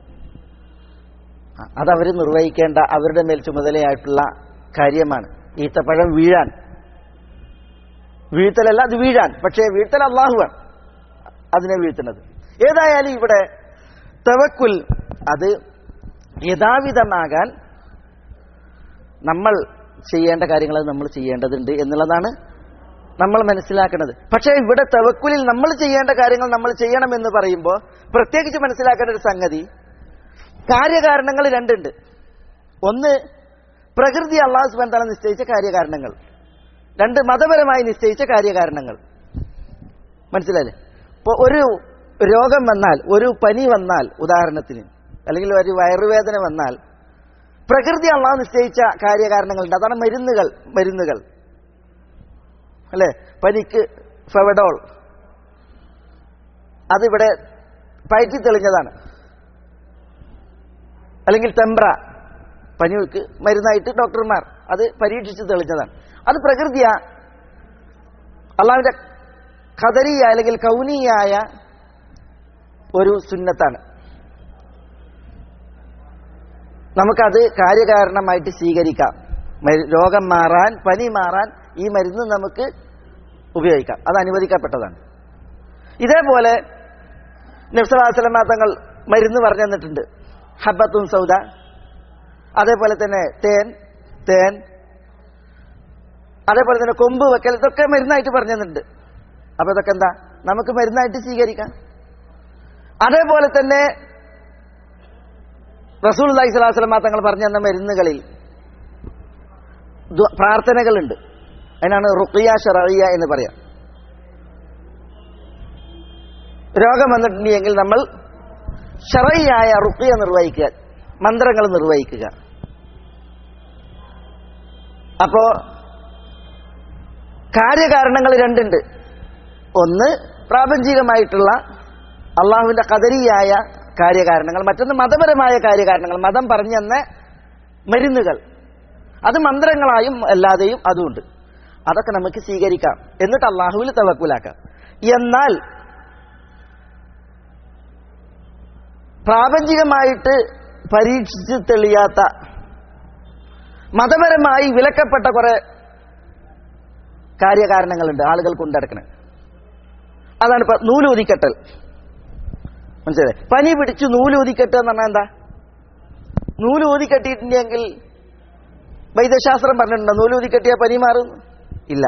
അതവർ നിർവഹിക്കേണ്ട അവരുടെ മേൽ ചുമതലയായിട്ടുള്ള കാര്യമാണ് ഈത്തപ്പഴം വീഴാൻ വീഴ്ത്തലല്ല അത് വീഴാൻ പക്ഷേ വീഴ്ത്തൽ അള്ളാഹുവാണ് അതിനെ വീഴ്ത്തുന്നത് ഏതായാലും ഇവിടെ തവക്കുൽ അത് യഥാവിധമാകാൻ നമ്മൾ ചെയ്യേണ്ട കാര്യങ്ങൾ നമ്മൾ ചെയ്യേണ്ടതുണ്ട് എന്നുള്ളതാണ് നമ്മൾ മനസ്സിലാക്കുന്നത് പക്ഷേ ഇവിടെ തവക്കുലിൽ നമ്മൾ ചെയ്യേണ്ട കാര്യങ്ങൾ നമ്മൾ ചെയ്യണമെന്ന് പറയുമ്പോൾ പ്രത്യേകിച്ച് മനസ്സിലാക്കേണ്ട ഒരു സംഗതി കാര്യകാരണങ്ങൾ രണ്ടുണ്ട് ഒന്ന് പ്രകൃതി അള്ളാഹു സുബാൻ തല നിശ്ചയിച്ച കാര്യകാരണങ്ങൾ രണ്ട് മതപരമായി നിശ്ചയിച്ച കാര്യകാരണങ്ങൾ മനസ്സിലായില്ലേ ഇപ്പോൾ ഒരു രോഗം വന്നാൽ ഒരു പനി വന്നാൽ ഉദാഹരണത്തിന് അല്ലെങ്കിൽ ഒരു വയറുവേദന വന്നാൽ പ്രകൃതി അള്ളാഹു നിശ്ചയിച്ച കാര്യകാരണങ്ങളുണ്ട് അതാണ് മരുന്നുകൾ മരുന്നുകൾ അല്ലേ പനിക്ക് ഫെവഡോൾ അതിവിടെ പയറ്റി തെളിഞ്ഞതാണ് അല്ലെങ്കിൽ തെമ്പ്ര പനിക്ക് മരുന്നായിട്ട് ഡോക്ടർമാർ അത് പരീക്ഷിച്ച് തെളിഞ്ഞതാണ് അത് പ്രകൃതിയ അള്ളാഹുവിന്റെ ഖദരിയ അല്ലെങ്കിൽ കൗനിയായ ഒരു സുന്നത്താണ് നമുക്കത് കാര്യകാരണമായിട്ട് സ്വീകരിക്കാം മരു- രോഗം മാറാൻ പനി മാറാൻ ഈ മരുന്ന് നമുക്ക് ഉപയോഗിക്കാം അത് അനുവദിക്കപ്പെട്ടതാണ് ഇതേപോലെ നബ്സലാസ്ലമ തങ്ങൾ മരുന്ന് പറഞ്ഞു തന്നിട്ടുണ്ട് ഹബത്തും സൗദ അതേപോലെ തന്നെ തേൻ തേൻ അതേപോലെ തന്നെ കൊമ്പ് വെക്കൽ ഇതൊക്കെ മരുന്നായിട്ട് പറഞ്ഞു തന്നിട്ടുണ്ട് അപ്പൊ ഇതൊക്കെ എന്താ നമുക്ക് മരുന്നായിട്ട് സ്വീകരിക്കാം അതേപോലെ തന്നെ റസൂൽ അലൈഹി സ്വലാസ്ലമ തങ്ങൾ പറഞ്ഞു തന്ന മരുന്നുകളിൽ ദുആ- പ്രാർത്ഥനകളുണ്ട് അതിനാണ് റുഖിയ ഷറയ്യ എന്ന് പറയാം രോഗം വന്നിട്ടുണ്ടെങ്കിൽ നമ്മൾ ഷറയ്യായ റുഖിയ നിർവഹിക്കുക മന്ത്രങ്ങൾ നിർവഹിക്കുക അപ്പോ കാര്യകാരണങ്ങൾ രണ്ടുണ്ട് ഒന്ന് പ്രാപഞ്ചികമായിട്ടുള്ള അള്ളാഹുവിന്റെ കദരിയായ കാര്യകാരണങ്ങൾ മറ്റൊന്ന് മതപരമായ കാര്യകാരണങ്ങൾ മതം പറഞ്ഞെന്ന മരുന്നുകൾ അത് മന്ത്രങ്ങളായും അല്ലാതെയും അതുമുണ്ട് അതൊക്കെ നമുക്ക് സ്വീകരിക്കാം എന്നിട്ട് അള്ളാഹുവിൽ തവക്കുലാക്കാം എന്നാൽ പ്രാപഞ്ചികമായിട്ട് പരീക്ഷിച്ച് തെളിയാത്ത മതപരമായി വിലക്കപ്പെട്ട കുറെ കാര്യകാരണങ്ങളുണ്ട് ആളുകൾ കൊണ്ടടക്കണേ അതാണ് ഇപ്പൊ നൂലൂതിക്കെട്ടൽ മനസ്സിലായി പനി പിടിച്ച് നൂലൂതിക്കെട്ട് എന്ന് പറഞ്ഞാൽ എന്താ നൂലൂതിക്കെട്ടിയിട്ടുണ്ടെങ്കിൽ വൈദ്യശാസ്ത്രം പറഞ്ഞിട്ടുണ്ടോ നൂലൂതിക്കെട്ടിയ പനി മാറും ഇല്ല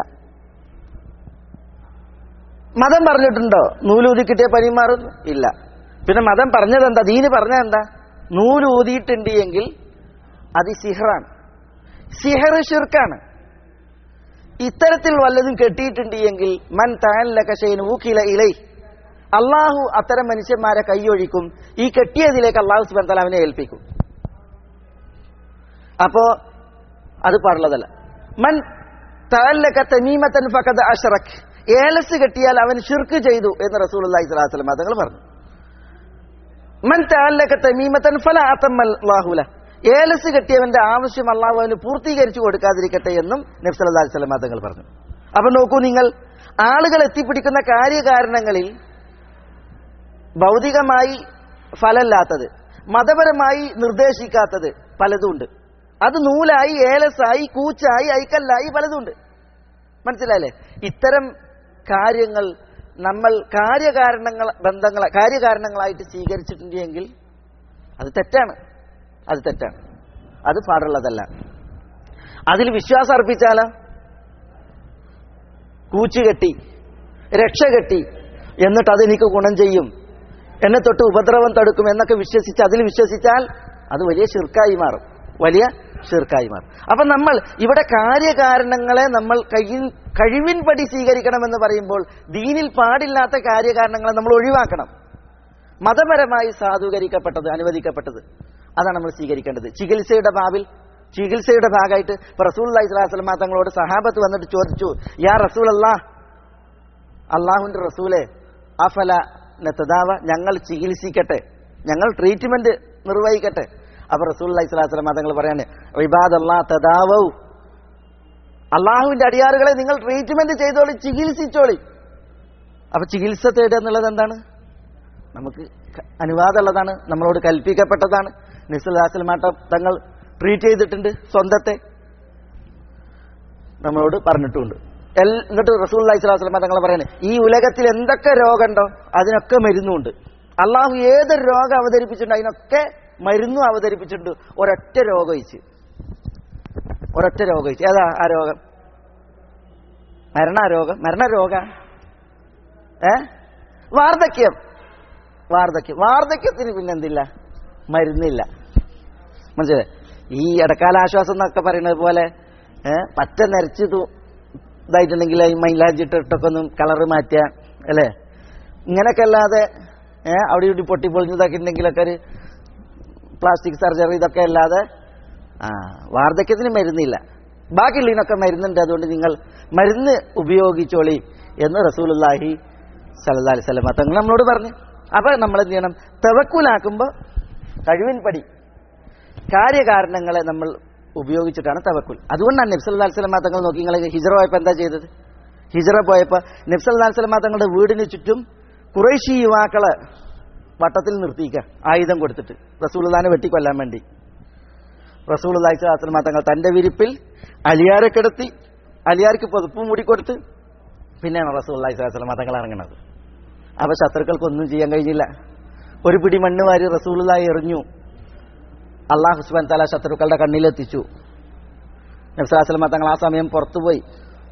മതം പറഞ്ഞിട്ടുണ്ടോ നൂലൂതിക്കെട്ടിയ പനി മാറും ഇല്ല പിന്നെ മതം പറഞ്ഞത് എന്താ ദീന് പറഞ്ഞത് എന്താ നൂലൂതിയിട്ടുണ്ട് എങ്കിൽ അത് സിഹറാണ് സിഹർ ഷിർക്കാണ് ഇത്തരത്തിൽ വല്ലതും കെട്ടിയിട്ടുണ്ട് എങ്കിൽ മൻ താൻ ഊക്കില ഇലൈ അള്ളാഹു അത്തരം മനുഷ്യന്മാരെ കൈയൊഴിക്കും ഈ കെട്ടിയതിലേക്ക് അള്ളാഹു സുബാൻ തലാവിനെ ഏൽപ്പിക്കും അപ്പോ അത് പാടുള്ളതല്ല മൻ തഅല്ലക തമീമത്തൻ ഫഖദ് അഷ്റക് ഏലസ് കെട്ടിയാൽ അവൻ ഷിർക്ക് ചെയ്തു എന്ന് റസൂൽ അള്ളാഹി സ്വലാഹു വസ്ലം തങ്ങൾ പറഞ്ഞു മൻ തഅല്ലക തമീമത്തൻ ഫല അത്തമ്മല്ലാഹുല ഏലസ് കെട്ടിയവന്റെ ആവശ്യം അള്ളാഹു അവന് പൂർത്തീകരിച്ചു കൊടുക്കാതിരിക്കട്ടെ എന്നും നബ്സല്ലാ സ്വലമ തങ്ങൾ പറഞ്ഞു അപ്പൊ നോക്കൂ നിങ്ങൾ ആളുകൾ എത്തിപ്പിടിക്കുന്ന കാര്യകാരണങ്ങളിൽ ഭൗതികമായി ഫലമില്ലാത്തത് മതപരമായി നിർദ്ദേശിക്കാത്തത് പലതുമുണ്ട് അത് നൂലായി ഏലസായി കൂച്ചായി ഐക്കല്ലായി പലതുമുണ്ട് മനസ്സിലായില്ലേ ഇത്തരം കാര്യങ്ങൾ നമ്മൾ കാര്യകാരണങ്ങൾ ബന്ധങ്ങൾ കാര്യകാരണങ്ങളായിട്ട് സ്വീകരിച്ചിട്ടുണ്ടെങ്കിൽ അത് തെറ്റാണ് അത് തെറ്റാണ് അത് പാടുള്ളതല്ല അതിൽ വിശ്വാസം അർപ്പിച്ചാലോ കൂച്ചുകെട്ടി രക്ഷ കെട്ടി എന്നിട്ട് അതെനിക്ക് ഗുണം ചെയ്യും എന്നെ തൊട്ട് ഉപദ്രവം തടുക്കും എന്നൊക്കെ വിശ്വസിച്ച് അതിൽ വിശ്വസിച്ചാൽ അത് വലിയ ഷിർക്കായി മാറും വലിയ ഷിർക്കായി മാറും അപ്പൊ നമ്മൾ ഇവിടെ കാര്യകാരണങ്ങളെ നമ്മൾ കയ്യിൽ കഴിവിൻപടി സ്വീകരിക്കണമെന്ന് പറയുമ്പോൾ ദീനിൽ പാടില്ലാത്ത കാര്യകാരണങ്ങളെ നമ്മൾ ഒഴിവാക്കണം മതപരമായി സാധൂകരിക്കപ്പെട്ടത് അനുവദിക്കപ്പെട്ടത് അതാണ് നമ്മൾ സ്വീകരിക്കേണ്ടത് ചികിത്സയുടെ ബാബിൽ ചികിത്സയുടെ ഭാഗമായിട്ട് ഇപ്പൊ റസൂൽ അലൈഹി സ്വലാസ്ലമ തങ്ങളോട് സഹാബത്ത് വന്നിട്ട് ചോദിച്ചു യാ റസൂൽ അല്ലാ അള്ളാഹുവിന്റെ റസൂലെ അഫല നത്തദാവ ഞങ്ങൾ ചികിത്സിക്കട്ടെ ഞങ്ങൾ ട്രീറ്റ്മെന്റ് നിർവഹിക്കട്ടെ അപ്പൊ റസൂൽ അലൈഹി സ്വലാസ്ലമ തങ്ങൾ പറയാണ് റിബാദ് അല്ലാ തദാവു അള്ളാഹുവിന്റെ അടിയാറുകളെ നിങ്ങൾ ട്രീറ്റ്മെന്റ് ചെയ്തോളി ചികിത്സിച്ചോളി അപ്പൊ ചികിത്സ തേടുക എന്നുള്ളത് എന്താണ് നമുക്ക് ക- അനുവാദമുള്ളതാണ് നമ്മളോട് കൽപ്പിക്കപ്പെട്ടതാണ് നിസ്ലാസ്ലമാട്ട തങ്ങൾ ട്രീറ്റ് ചെയ്തിട്ടുണ്ട് സ്വന്തത്തെ നമ്മളോട് പറഞ്ഞിട്ടുമുണ്ട് എൽ എന്നിട്ട് റസൂൽ അലൈഹി സ്വലാസ്ലമ തങ്ങൾ പറയുന്നത് ഈ ഉലകത്തിൽ എന്തൊക്കെ രോഗമുണ്ടോ അതിനൊക്കെ മരുന്നുണ്ട് അള്ളാഹു ഏതൊരു രോഗം അവതരിപ്പിച്ചിട്ടുണ്ട് അതിനൊക്കെ മരുന്നും അവതരിപ്പിച്ചിട്ടുണ്ട് ഒരൊറ്റ രോഗം ഒഴിച്ച് ഒരൊറ്റ രോഗം ഒഴിച്ച് ഏതാ ആ രോഗം മരണരോഗം മരണരോഗ ഏ വാർദ്ധക്യം വാർദ്ധക്യം വാർദ്ധക്യത്തിന് പിന്നെന്തില്ല മരുന്നില്ല മനസ്സിലായി ഈ ഇടക്കാല ആശ്വാസം എന്നൊക്കെ പറയുന്നത് പോലെ ഏഹ് പറ്റ നരച്ച് തു- ഇതായിട്ടുണ്ടെങ്കിൽ ഈ മൈലാഞ്ചിട്ടിട്ടൊക്കെ ഒന്നും കളറ് മാറ്റുക അല്ലേ ഇങ്ങനെയൊക്കെ അല്ലാതെ ഏഹ് അവിടെ ഇവിടെ പൊട്ടിപ്പൊളിഞ്ഞതാക്കിയിട്ടുണ്ടെങ്കിലൊക്കെ ഒരു പ്ലാസ്റ്റിക് സർജറി ഇതൊക്കെ അല്ലാതെ ആ വാർദ്ധക്യത്തിന് മരുന്നില്ല ബാക്കിയുള്ളതിനൊക്കെ മരുന്നുണ്ട് അതുകൊണ്ട് നിങ്ങൾ മരുന്ന് ഉപയോഗിച്ചോളി എന്ന് റസൂലുള്ളാഹി സല്ലല്ലാഹി അലൈഹി വസല്ലം തങ്ങൾ നമ്മളോട് പറഞ്ഞു അപ്പൊ നമ്മൾ എന്ത് ചെയ്യണം തവക്കുലാക്കുമ്പോൾ കഴിവിൻ പടി കാര്യകാരണങ്ങളെ നമ്മൾ ഉപയോഗിച്ചിട്ടാണ് തവക്കുൽ അതുകൊണ്ടാണ് നബ്സല്ലാ സ്വലമ തങ്ങൾ നോക്കി നിങ്ങൾ ഹിജറ പോയപ്പോൾ എന്താ ചെയ്തത് ഹിജറ പോയപ്പോൾ നബ്സല്ലാ സ്വലമ തങ്ങളുടെ വീടിന് ചുറ്റും കുറേശി യുവാക്കളെ വട്ടത്തിൽ നിർത്തിയിക്കുക ആയുധം കൊടുത്തിട്ട് റസൂൽദാനെ വെട്ടിക്കൊല്ലാൻ വേണ്ടി റസൂൽ സ്വലാസ്ലമ തങ്ങൾ തന്റെ വിരിപ്പിൽ അലിയാരെ കിടത്തി അലിയാർക്ക് പൊതുപ്പ് മൂടിക്കൊടുത്ത് പിന്നെയാണ് റസൂൽ സ്വലാസ്ലമ തങ്ങൾ ഇറങ്ങുന്നത് അപ്പൊ ശത്രുക്കൾക്കൊന്നും ചെയ്യാൻ കഴിഞ്ഞില്ല ഒരു പിടി മണ്ണ് വാരി റസൂലായി എറിഞ്ഞു അള്ളാഹു ഹുസ്ബാൻ തല ശത്രുക്കളുടെ കണ്ണിലെത്തിച്ചു നബ്സലാസ്ലമ തങ്ങൾ ആ സമയം പുറത്തുപോയി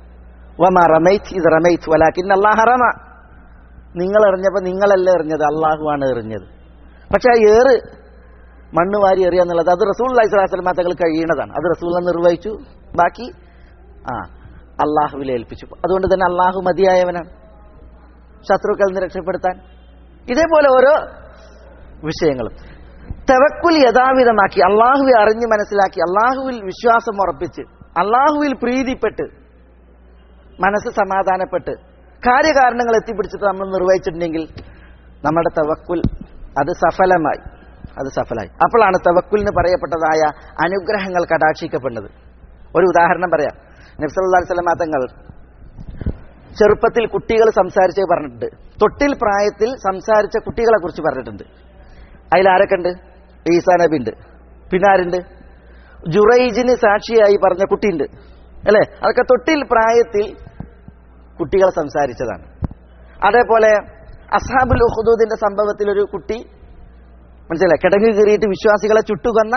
വമ റമൈത്ത് ഇത് റമൈത്ത് വലാക്കിൻ അള്ളാഹ് റമ നിങ്ങൾ എറിഞ്ഞപ്പോൾ നിങ്ങളല്ല എറിഞ്ഞത് അള്ളാഹുവാണ് എറിഞ്ഞത് പക്ഷെ ആ ഏറ് മണ്ണ് വാരി എറിയുക എന്നുള്ളത് അത് റസൂൽ അലൈഹി സ്വലാസ്ലമ തങ്ങൾ കഴിയുന്നതാണ് അത് റസൂൽ നിർവഹിച്ചു ബാക്കി ആ അള്ളാഹുവിൽ ഏൽപ്പിച്ചു അതുകൊണ്ട് തന്നെ അള്ളാഹു മതിയായവനാണ് ശത്രുക്കളിൽ നിന്ന് രക്ഷപ്പെടുത്താൻ ഇതേപോലെ ഓരോ വിഷയങ്ങളും തവക്കുൽ യഥാവിധമാക്കി അള്ളാഹുവെ അറിഞ്ഞ് മനസ്സിലാക്കി അള്ളാഹുവിൽ വിശ്വാസം ഉറപ്പിച്ച് അള്ളാഹുവിൽ പ്രീതിപ്പെട്ട് മനസ്സ് സമാധാനപ്പെട്ട് കാര്യകാരണങ്ങൾ എത്തിപ്പിടിച്ചിട്ട് നമ്മൾ നിർവഹിച്ചിട്ടുണ്ടെങ്കിൽ നമ്മുടെ തവക്കുൽ അത് സഫലമായി അത് സഫലമായി അപ്പോഴാണ് തവക്കുലിന് പറയപ്പെട്ടതായ അനുഗ്രഹങ്ങൾ കടാക്ഷിക്കപ്പെടുന്നത് ഒരു ഉദാഹരണം പറയാം നബ്സല്ലാ സ്വലമാ തങ്ങൾ ചെറുപ്പത്തിൽ കുട്ടികൾ സംസാരിച്ച് പറഞ്ഞിട്ടുണ്ട് തൊട്ടിൽ പ്രായത്തിൽ സംസാരിച്ച കുട്ടികളെ കുറിച്ച് പറഞ്ഞിട്ടുണ്ട് അതിൽ ആരൊക്കെ ഉണ്ട് ഈസാ നബി ഉണ്ട് പിന്നെ ആരുണ്ട് ജുറൈജിന് സാക്ഷിയായി പറഞ്ഞ കുട്ടിയുണ്ട് അല്ലേ അതൊക്കെ തൊട്ടിൽ പ്രായത്തിൽ കുട്ടികൾ സംസാരിച്ചതാണ് അതേപോലെ അസ്ഹാബുൽ ഉഹദൂദിന്റെ സംഭവത്തിൽ ഒരു കുട്ടി മനസ്സിലായി കിടങ്ങ് കീറിയിട്ട് വിശ്വാസികളെ ചുട്ടുകൊന്ന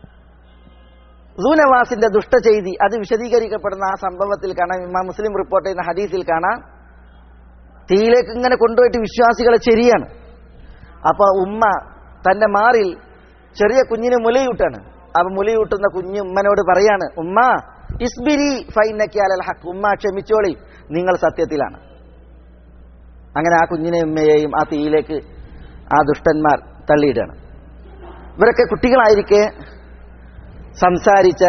സൂനവാസിന്റെ ദുഷ്ട ചെയ്തി അത് വിശദീകരിക്കപ്പെടുന്ന ആ സംഭവത്തിൽ കാണാം ഇമാം മുസ്ലിം റിപ്പോർട്ട് ചെയ്യുന്ന ഹദീസിൽ കാണാം തീയിലേക്ക് ഇങ്ങനെ കൊണ്ടുപോയിട്ട് വിശ്വാസികളെ ചെരിയാണ് അപ്പൊ ഉമ്മ തന്റെ മാറിൽ ചെറിയ കുഞ്ഞിന് മുലയൂട്ടാണ് അപ്പൊ മുലയൂട്ടുന്ന കുഞ്ഞ് ഉമ്മനോട് പറയാണ് ഉമ്മ ഇസ്ബിരി ഫൈനക്കാലൽ ഹക്ക് ഉമ്മ ക്ഷമിച്ചോളി നിങ്ങൾ സത്യത്തിലാണ് അങ്ങനെ ആ കുഞ്ഞിനെ ഉമ്മയെയും ആ തീയിലേക്ക് ആ ദുഷ്ടന്മാർ തള്ളിയിടുകയാണ് ഇവരൊക്കെ കുട്ടികളായിരിക്കെ സംസാരിച്ച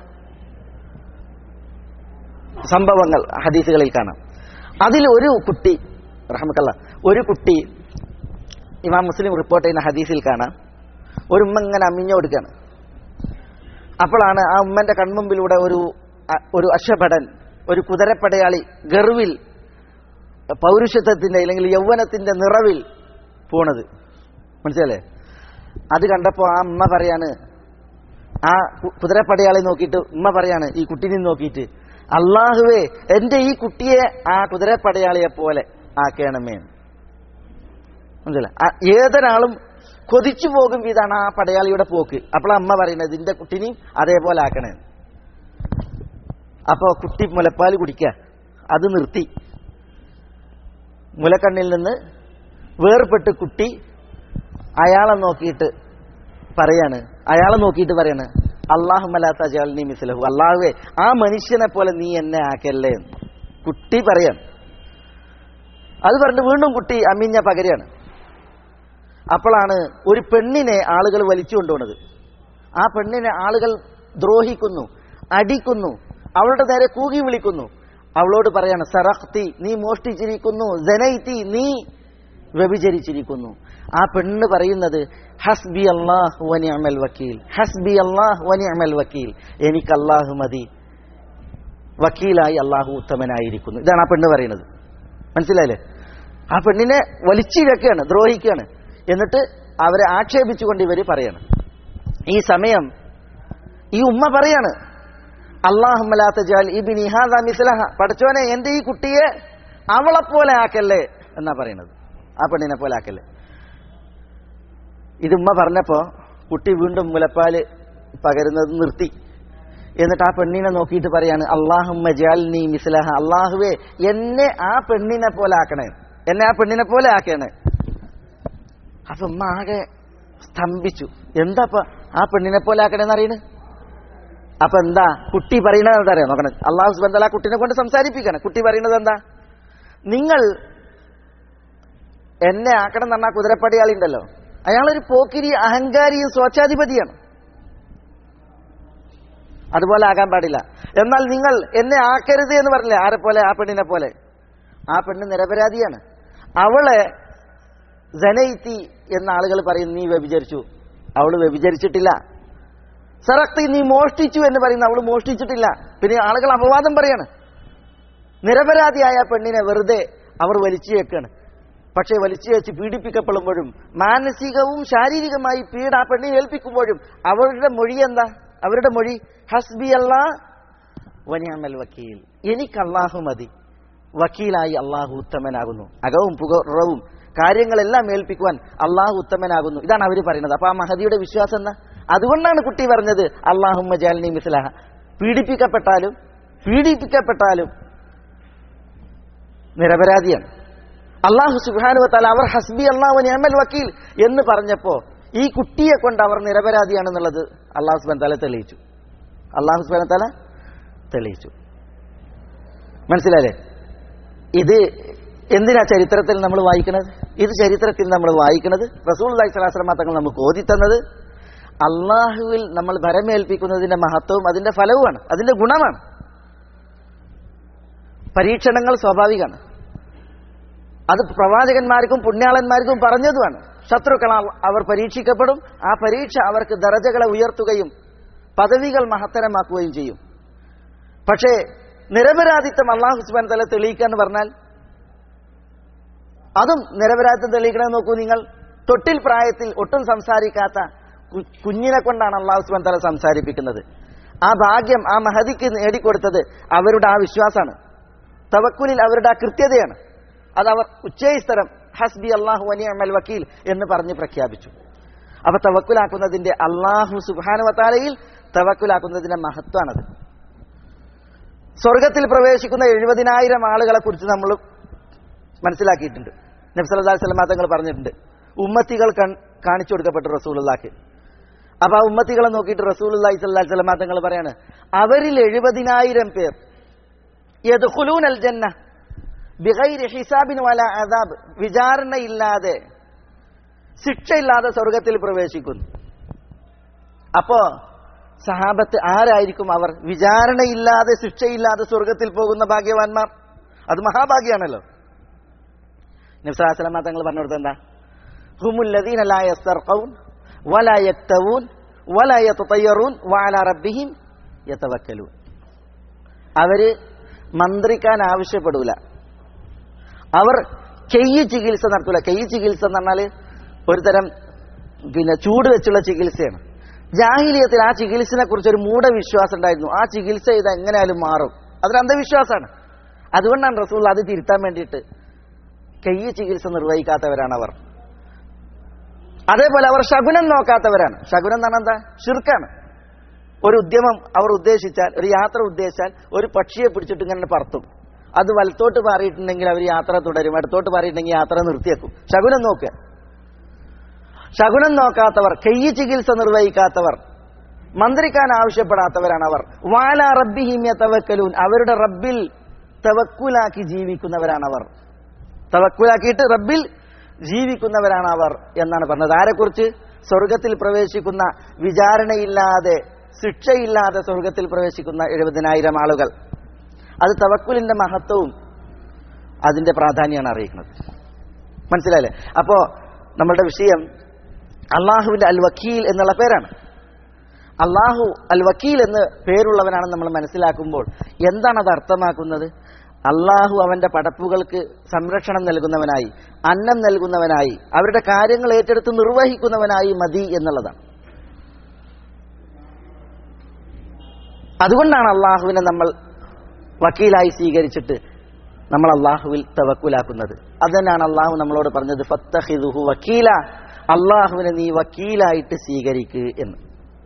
സംഭവങ്ങൾ ഹദീസുകളിൽ കാണാം അതിൽ ഒരു കുട്ടി റഹമക്കല്ല ഒരു കുട്ടി ഇമാം മുസ്ലിം റിപ്പോർട്ട് ചെയ്യുന്ന ഹദീസിൽ കാണാം ഒരു ഉമ്മ ഇങ്ങനെ അമ്മിഞ്ഞു കൊടുക്കുകയാണ് അപ്പോഴാണ് ആ ഉമ്മന്റെ കൺമുമ്പിലൂടെ ഒരു അ- ഒരു അശ്വഭടൻ ഒരു കുതിരപ്പടയാളി ഗർവിൽ പൗരുഷത്വത്തിന്റെ അല്ലെങ്കിൽ യൗവനത്തിന്റെ നിറവിൽ പോണത് മനസ്സിലല്ലേ അത് കണ്ടപ്പോ ആ ഉമ്മ പറയാണ് ആ കു- കുതിരപ്പടയാളി നോക്കിയിട്ട് ഉമ്മ പറയാണ് ഈ കുട്ടീനെ നോക്കിയിട്ട് അള്ളാഹുവേ എന്റെ ഈ കുട്ടിയെ ആ കുതിരപ്പടയാളിയെ പോലെ ആക്കണമേ മനസ്സില ഏതൊരാളും കൊതിച്ചു പോകും ഇതാണ് ആ പടയാളിയുടെ പോക്ക് അപ്പോൾ അമ്മ പറയുന്നത് ഇതിന്റെ കുട്ടിനെയും അതേപോലെ ആക്കണേ അപ്പോ കുട്ടി മുലപ്പാൽ കുടിക്കുക അത് നിർത്തി മുലക്കണ്ണിൽ നിന്ന് വേർപെട്ട് കുട്ടി അയാളെ നോക്കിയിട്ട് പറയാണ് അയാളെ നോക്കിയിട്ട് പറയാണ് അള്ളാഹു മലാത്തജാലിനി മിസ്ലഹു അള്ളാഹുവേ ആ മനുഷ്യനെ പോലെ നീ എന്നെ ആക്കല്ലേ എന്ന്. കുട്ടി പറയാണ് അത് പറഞ്ഞിട്ട് വീണ്ടും കുട്ടി അമ്മിഞ്ഞ പകരാണ് അപ്പോഴാണ് ഒരു പെണ്ണിനെ ആളുകൾ വലിച്ചു കൊണ്ടുപോണത് ആ പെണ്ണിനെ ആളുകൾ ദ്രോഹിക്കുന്നു അടിക്കുന്നു അവളുടെ നേരെ കൂകി വിളിക്കുന്നു അവളോട് പറയാണ് സറഹ്തി നീ മോഷ്ടിച്ചിരിക്കുന്നു ജനൈത്തി നീ വ്യഭിചരിച്ചിരിക്കുന്നു ആ പെണ്ണ് പറയുന്നത് ഹസ്ബി അള്ളാഹ് വനിഅമൽ വക്കീൽ ഹസ്ബി അള്ളാഹ് വനിഅമൽ വക്കീൽ എനിക്ക് അള്ളാഹു മതി വക്കീലായി അള്ളാഹു ഉത്തമനായിരിക്കുന്നു ഇതാണ് ആ പെണ്ണ് പറയുന്നത് മനസ്സിലായില്ലേ ആ പെണ്ണിനെ വലിച്ചിഴക്കുകയാണ് ദ്രോഹിക്കുകയാണ് എന്നിട്ട് അവരെ ആക്ഷേപിച്ചുകൊണ്ട് ഇവര് പറയാണ് ഈ സമയം ഈ ഉമ്മ പറയാണ് അള്ളാഹുമലാത്ത ജാൽ ഇബിനി ഹാദാ മിസ്ലഹ പഠിച്ചോനെ എന്റെ ഈ കുട്ടിയെ അവളെപ്പോലെ ആക്കല്ലേ എന്നാ പറയുന്നത് ആ പെണ്ണിനെ പോലെ ആക്കല്ലേ ഇത് ഉമ്മ പറഞ്ഞപ്പോ കുട്ടി വീണ്ടും മുലപ്പാല് പകരുന്നത് നിർത്തി എന്നിട്ട് ആ പെണ്ണിനെ നോക്കിയിട്ട് പറയാണ് അള്ളാഹുമ്മ ജാൽനി മിസ്ലഹ അള്ളാഹുവേ എന്നെ ആ പെണ്ണിനെ പോലെ ആക്കണേ എന്നെ ആ പെണ്ണിനെ പോലെ ആക്കണേ അപ്പൊ ഉമ്മ ആകെ സ്തംഭിച്ചു എന്താ ഇപ്പൊ ആ പെണ്ണിനെ പോലെ ആക്കണേന്ന് അറിയണ് അപ്പൊ എന്താ കുട്ടി പറയണത് എന്താ അറിയാം നോക്കണം അള്ളാഹു സുബന്ധ ആ കുട്ടിനെ കൊണ്ട് സംസാരിപ്പിക്കണം കുട്ടി പറയണത് എന്താ നിങ്ങൾ എന്നെ ആക്കണം എന്ന് പറഞ്ഞാൽ കുതിരപ്പടിയാളി ഉണ്ടല്ലോ അയാളൊരു പോക്കിരി അഹങ്കാരിയും സ്വച്ഛാധിപതിയാണ് അതുപോലെ ആകാൻ പാടില്ല എന്നാൽ നിങ്ങൾ എന്നെ ആക്കരുത് എന്ന് പറഞ്ഞില്ലേ ആരെ പോലെ ആ പെണ്ണിനെ പോലെ ആ പെണ്ണ് നിരപരാധിയാണ് അവളെ ജനൈത്തി എന്ന ആളുകൾ പറയും നീ വ്യഭിചരിച്ചു അവള് വ്യഭിചരിച്ചിട്ടില്ല സറക്തി നീ മോഷ്ടിച്ചു എന്ന് പറയുന്ന അവള് മോഷ്ടിച്ചിട്ടില്ല പിന്നെ ആളുകൾ അപവാദം പറയാണ് നിരപരാധിയായ പെണ്ണിനെ വെറുതെ അവർ വലിച്ചു വെക്കാണ് പക്ഷേ വലിച്ചു വെച്ച് പീഡിപ്പിക്കപ്പെടുമ്പോഴും മാനസികവും ശാരീരികമായി പീഡ ആ പെണ്ണിനെ ഏൽപ്പിക്കുമ്പോഴും അവരുടെ മൊഴി എന്താ അവരുടെ മൊഴി ഹസ്ബി അല്ലാ വനിയമൽ വക്കീൽ എനിക്ക് അള്ളാഹു മതി വക്കീലായി അള്ളാഹു ഉത്തമനാകുന്നു അകവും പുകറവും കാര്യങ്ങളെല്ലാം ഏൽപ്പിക്കുവാൻ അള്ളാഹു ഉത്തമനാകുന്നു ഇതാണ് അവർ പറയുന്നത് അപ്പൊ ആ മഹദിയുടെ വിശ്വാസം എന്താ അതുകൊണ്ടാണ് കുട്ടി പറഞ്ഞത് അള്ളാഹുമ്മ ജാലിനി മിസ്ലാഹ പീഡിപ്പിക്കപ്പെട്ടാലും പീഡിപ്പിക്കപ്പെട്ടാലും നിരപരാധിയാണ് അള്ളാഹു സുബാനുവത്താൽ അവർ ഹസ്ബി അള്ളാഹു നിയമൽ വക്കീൽ എന്ന് പറഞ്ഞപ്പോ ഈ കുട്ടിയെ കൊണ്ട് അവർ നിരപരാധിയാണെന്നുള്ളത് അള്ളാഹു സുബാൻ തല തെളിയിച്ചു അള്ളാഹു സുബാൻ തല തെളിയിച്ചു മനസ്സിലായില്ലേ ഇത് എന്തിനാ ചരിത്രത്തിൽ നമ്മൾ വായിക്കുന്നത് ഇത് ചരിത്രത്തിൽ നമ്മൾ വായിക്കുന്നത് റസൂൽ അള്ളഹി സ്വലാസ്ലമ തങ്ങൾ നമുക്ക് ഓതിത്തന്നത് അള്ളാഹുവിൽ നമ്മൾ ഭരമേൽപ്പിക്കുന്നതിന്റെ മഹത്വവും അതിന്റെ ഫലവുമാണ് അതിന്റെ ഗുണമാണ് പരീക്ഷണങ്ങൾ സ്വാഭാവികമാണ് അത് പ്രവാചകന്മാർക്കും പുണ്യാളന്മാർക്കും പറഞ്ഞതുമാണ് ശത്രുക്കളാൽ അവർ പരീക്ഷിക്കപ്പെടും ആ പരീക്ഷ അവർക്ക് ദറജകളെ ഉയർത്തുകയും പദവികൾ മഹത്തരമാക്കുകയും ചെയ്യും പക്ഷേ നിരപരാധിത്വം അള്ളാഹു സുബാൻ തല തെളിയിക്കുക എന്ന് പറഞ്ഞാൽ അതും നിരപരാധിത്വം തെളിയിക്കണമെന്ന് നോക്കൂ നിങ്ങൾ തൊട്ടിൽ പ്രായത്തിൽ ഒട്ടും സംസാരിക്കാത്ത കു- കുഞ്ഞിനെ കൊണ്ടാണ് അള്ളാഹു സുബാൻ തല സംസാരിപ്പിക്കുന്നത് ആ ഭാഗ്യം ആ മഹതിക്ക് നേടിക്കൊടുത്തത് അവരുടെ ആ വിശ്വാസമാണ് തവക്കുലിൽ അവരുടെ ആ കൃത്യതയാണ് അത് അവർ ഉച്ചയിസ്തരം ഹസ്ബി അള്ളാഹു അനിയമൽ വക്കീൽ എന്ന് പറഞ്ഞ് പ്രഖ്യാപിച്ചു അപ്പൊ തവക്കുലാക്കുന്നതിന്റെ അള്ളാഹു സുബാനുവത്താലയിൽ തവക്കുലാക്കുന്നതിന്റെ മഹത്വമാണത് സ്വർഗത്തിൽ പ്രവേശിക്കുന്ന എഴുപതിനായിരം ആളുകളെ കുറിച്ച് നമ്മൾ മനസ്സിലാക്കിയിട്ടുണ്ട് നബ്സല്ലാ സ്വലമാ തങ്ങൾ പറഞ്ഞിട്ടുണ്ട് ഉമ്മത്തികൾ കൺ- കാണിച്ചു കൊടുക്കപ്പെട്ടു റസൂലുള്ളാക്ക് അപ്പൊ ആ ഉമ്മത്തികളെ നോക്കിയിട്ട് റസൂലുള്ളാഹി സ്വല്ലല്ലാഹി സ്വലമാ തങ്ങൾ പറയാണ് അവരിൽ എഴുപതിനായിരം പേർ യദ്ഖുലൂൻ അൽ ജന്ന ബിഗൈരി ഹിസാബിൻ വല അദാബ് വിചാരണയില്ലാതെ ശിക്ഷയില്ലാതെ സ്വർഗത്തിൽ പ്രവേശിക്കുന്നു അപ്പോ സഹാബത്ത് ആരായിരിക്കും അവർ വിചാരണയില്ലാതെ ശിക്ഷയില്ലാതെ സ്വർഗത്തിൽ പോകുന്ന ഭാഗ്യവാന്മാർ അത് മഹാഭാഗ്യാണല്ലോ നിസ്ലാസ്ലമ തങ്ങൾ പറഞ്ഞു കൊടുത്തത് എന്താ ഹുമുല്ലദീന ലാ യസ്തർഖൂൻ വലാ യക്തവൂൻ വലാ യതതയ്യറൂൻ വഅലാ റബ്ബിഹിം യതവക്കലൂൻ അവര് മന്ത്രിക്കാൻ ആവശ്യപ്പെടൂല അവർ കെയ്യ് ചികിത്സ നടത്തൂല കെയ്യ് ചികിത്സ എന്ന് പറഞ്ഞാല് ഒരു തരം പിന്നെ ചൂട് വെച്ചുള്ള ചികിത്സയാണ് ജാഹിലിയത്തിൽ ആ ചികിത്സനെ കുറിച്ച് ഒരു മൂഢവിശ്വാസം ഉണ്ടായിരുന്നു ആ ചികിത്സ ഇത് എങ്ങനെയാലും മാറും അതൊരു അന്ധവിശ്വാസമാണ് അതുകൊണ്ടാണ് റസൂൾ അത് തിരുത്താൻ വേണ്ടിയിട്ട് കെയ്യ് ചികിത്സ നിർവഹിക്കാത്തവരാണ് അവർ അതേപോലെ അവർ ശകുനം നോക്കാത്തവരാണ് ശകുനം എന്ന് പറഞ്ഞാൽ എന്താ ഷിർക്കാണ് ഒരു ഉദ്യമം അവർ ഉദ്ദേശിച്ചാൽ ഒരു യാത്ര ഉദ്ദേശിച്ചാൽ ഒരു പക്ഷിയെ പിടിച്ചിട്ട് ഇങ്ങനെ പറത്തും അത് വലത്തോട്ട് പാറിയിട്ടുണ്ടെങ്കിൽ അവർ യാത്ര തുടരും ഇടത്തോട്ട് പാറിയിട്ടുണ്ടെങ്കിൽ യാത്ര നിർത്തിയേക്കും ശകുനം നോക്കുക ശകുനം നോക്കാത്തവർ കെയ്യ് ചികിത്സ നിർവഹിക്കാത്തവർ മന്ത്രിക്കാൻ ആവശ്യപ്പെടാത്തവരാണ് അവർ വാല റബ്ബിഹിമ്യ തവക്കലൂൻ അവരുടെ റബ്ബിൽ തവക്കുലാക്കി ജീവിക്കുന്നവരാണ് അവർ തവക്കുലാക്കിയിട്ട് റബ്ബിൽ ജീവിക്കുന്നവരാണ് അവർ എന്നാണ് പറഞ്ഞത് ആരെക്കുറിച്ച് സ്വർഗത്തിൽ പ്രവേശിക്കുന്ന വിചാരണയില്ലാതെ ശിക്ഷയില്ലാതെ സ്വർഗത്തിൽ പ്രവേശിക്കുന്ന എഴുപതിനായിരം ആളുകൾ അത് തവക്കുലിന്റെ മഹത്വവും അതിന്റെ പ്രാധാന്യമാണ് അറിയിക്കുന്നത് മനസ്സിലായില്ലേ അപ്പോ നമ്മളുടെ വിഷയം അള്ളാഹുവിന്റെ അൽ വക്കീൽ എന്നുള്ള പേരാണ് അള്ളാഹു അൽ വക്കീൽ എന്ന് പേരുള്ളവനാണ് നമ്മൾ മനസ്സിലാക്കുമ്പോൾ എന്താണ് അത് അർത്ഥമാക്കുന്നത് അള്ളാഹു അവന്റെ പടപ്പുകൾക്ക് സംരക്ഷണം നൽകുന്നവനായി അന്നം നൽകുന്നവനായി അവരുടെ കാര്യങ്ങൾ ഏറ്റെടുത്ത് നിർവഹിക്കുന്നവനായി മതി എന്നുള്ളതാണ് അതുകൊണ്ടാണ് അള്ളാഹുവിനെ നമ്മൾ വക്കീലായി സ്വീകരിച്ചിട്ട് നമ്മൾ അള്ളാഹുവിൽ തവക്കുലാക്കുന്നത് അത് തന്നെയാണ് അള്ളാഹു നമ്മളോട് പറഞ്ഞത് ഫത്തഹിദുഹു വക്കീല അള്ളാഹുവിനെ നീ വക്കീലായിട്ട് സ്വീകരിക്ക് എന്ന്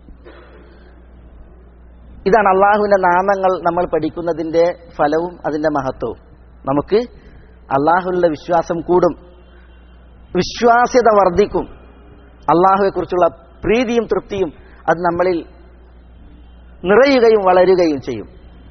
ഇതാണ് അള്ളാഹുവിന്റെ നാമങ്ങൾ നമ്മൾ പഠിക്കുന്നതിന്റെ ഫലവും അതിന്റെ മഹത്വവും നമുക്ക് അള്ളാഹുവിലുള്ള വിശ്വാസം കൂടും വിശ്വാസ്യത വർദ്ധിക്കും അള്ളാഹുവെക്കുറിച്ചുള്ള പ്രീതിയും തൃപ്തിയും അത് നമ്മളിൽ നിറയുകയും വളരുകയും ചെയ്യും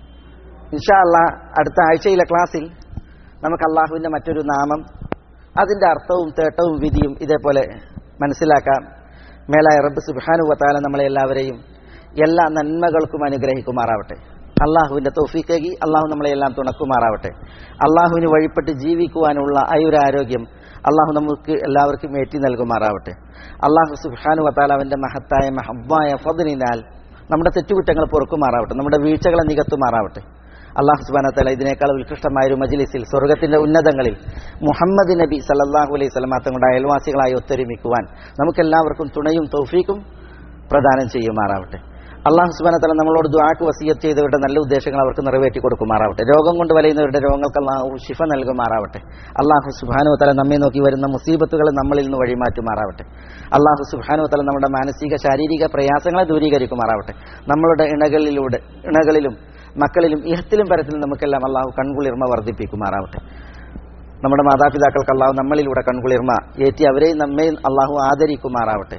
ഇൻഷാ അല്ലാ അടുത്ത ആഴ്ചയിലെ ക്ലാസ്സിൽ നമുക്ക് അള്ളാഹുവിന്റെ മറ്റൊരു നാമം അതിന്റെ അർത്ഥവും തേട്ടവും വിധിയും ഇതേപോലെ മനസ്സിലാക്കാം മേലായ റബ്ബ് സുബാനു വത്താല നമ്മളെ എല്ലാവരെയും എല്ലാ നന്മകൾക്കും അനുഗ്രഹിക്കുമാറാവട്ടെ അള്ളാഹുവിന്റെ തൗഫീക്കേകി അള്ളാഹു നമ്മളെ എല്ലാം തുണക്കുമാറാവട്ടെ അള്ളാഹുവിന് വഴിപ്പെട്ട് ജീവിക്കുവാനുള്ള ആയുരാരോഗ്യം അള്ളാഹു നമുക്ക് എല്ലാവർക്കും ഏറ്റി നൽകുമാറാവട്ടെ അള്ളാഹു സുബാനു വത്താല അവന്റെ മഹത്തായ മഹബായ ഫതിനാൽ നമ്മുടെ തെറ്റുകുറ്റങ്ങൾ പൊറുക്കുമാറാവട്ടെ നമ്മുടെ വീഴ്ചകളെ നികത്തുമാറാവട്ടെ അള്ളാഹു സുബാന തല ഇതിനേക്കാൾ ഉത്കൃഷ്ടമായ ഒരു മജിലിസിൽ സ്വർഗത്തിന്റെ ഉന്നതങ്ങളിൽ മുഹമ്മദ് നബി സല്ലാഹു അലൈഹി സ്വലമാ തങ്ങളുടെ അയൽവാസികളായി ഒത്തൊരുമിക്കുവാൻ നമുക്കെല്ലാവർക്കും തുണയും തൗഫീക്കും പ്രദാനം ചെയ്യുമാറാവട്ടെ അള്ളാഹു സുബാന തല നമ്മളോട് ദ്വാക്ക് വസീയത്ത് ചെയ്തവരുടെ നല്ല ഉദ്ദേശങ്ങൾ അവർക്ക് നിറവേറ്റി കൊടുക്കുമാറാവട്ടെ രോഗം കൊണ്ട് വലയുന്നവരുടെ രോഗങ്ങൾക്ക് അള്ളാഹു ശിഫ നൽകുമാറാവട്ടെ അള്ളാഹു സുബാനു തല നമ്മെ നോക്കി വരുന്ന മുസീബത്തുകളെ നമ്മളിൽ നിന്ന് വഴിമാറ്റുമാറാവട്ടെ അള്ളാഹു സുബാനു തല നമ്മുടെ മാനസിക ശാരീരിക പ്രയാസങ്ങളെ ദൂരീകരിക്കുമാറാവട്ടെ നമ്മളുടെ ഇണകളിലൂടെ ഇണകളിലും മക്കളിലും ഇഹത്തിലും പരത്തിലും നമുക്കെല്ലാം അള്ളാഹു കൺകുളിർമ വർദ്ധിപ്പിക്കുമാറാവട്ടെ നമ്മുടെ മാതാപിതാക്കൾക്ക് അള്ളാഹു നമ്മളിലൂടെ കൺകുളിർമ ഏറ്റി അവരെയും നമ്മയും അള്ളാഹു ആദരിക്കുമാറാവട്ടെ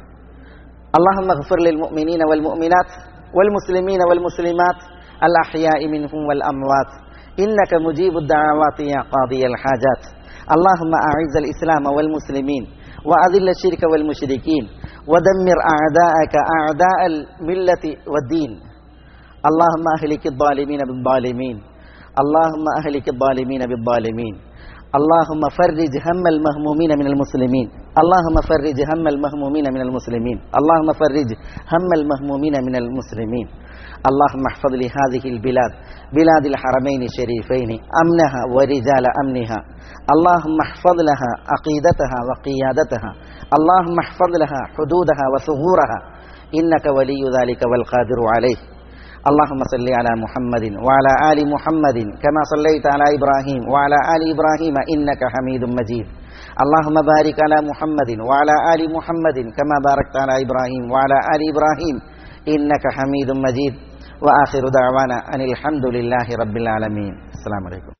اللهم اغفر للمؤمنين والمؤمنات والمسلمين والمسلمات الأحياء منهم والأموات إنك مجيب الدعوات يا قاضي الحاجات اللهم أعز الإسلام والمسلمين وأذل الشرك والمشركين ودمر أعداءك أعداء الملة والدين اللهم أهلك الظالمين بالظالمين اللهم أهلك الظالمين بالظالمين اللهم فرج هم المهمومين من المسلمين اللهم فرج هم المهمومين من المسلمين اللهم فرج هم المهمومين من المسلمين اللهم احفظ لهذه البلاد بلاد الحرمين الشريفين أمنها ورجال أمنها اللهم احفظ لها عقيدتها وقيادتها اللهم احفظ لها حدودها وثغورها إنك ولي ذلك والقادر عليه اللهم صل على محمد وعلى آل محمد كما صليت على إبراهيم وعلى آل إبراهيم إنك حميد مجيد اللهم بارك على محمد وعلى آل محمد كما باركت على إبراهيم وعلى آل إبراهيم إنك حميد مجيد وآخر دعوانا أن الحمد لله رب العالمين السلام عليكم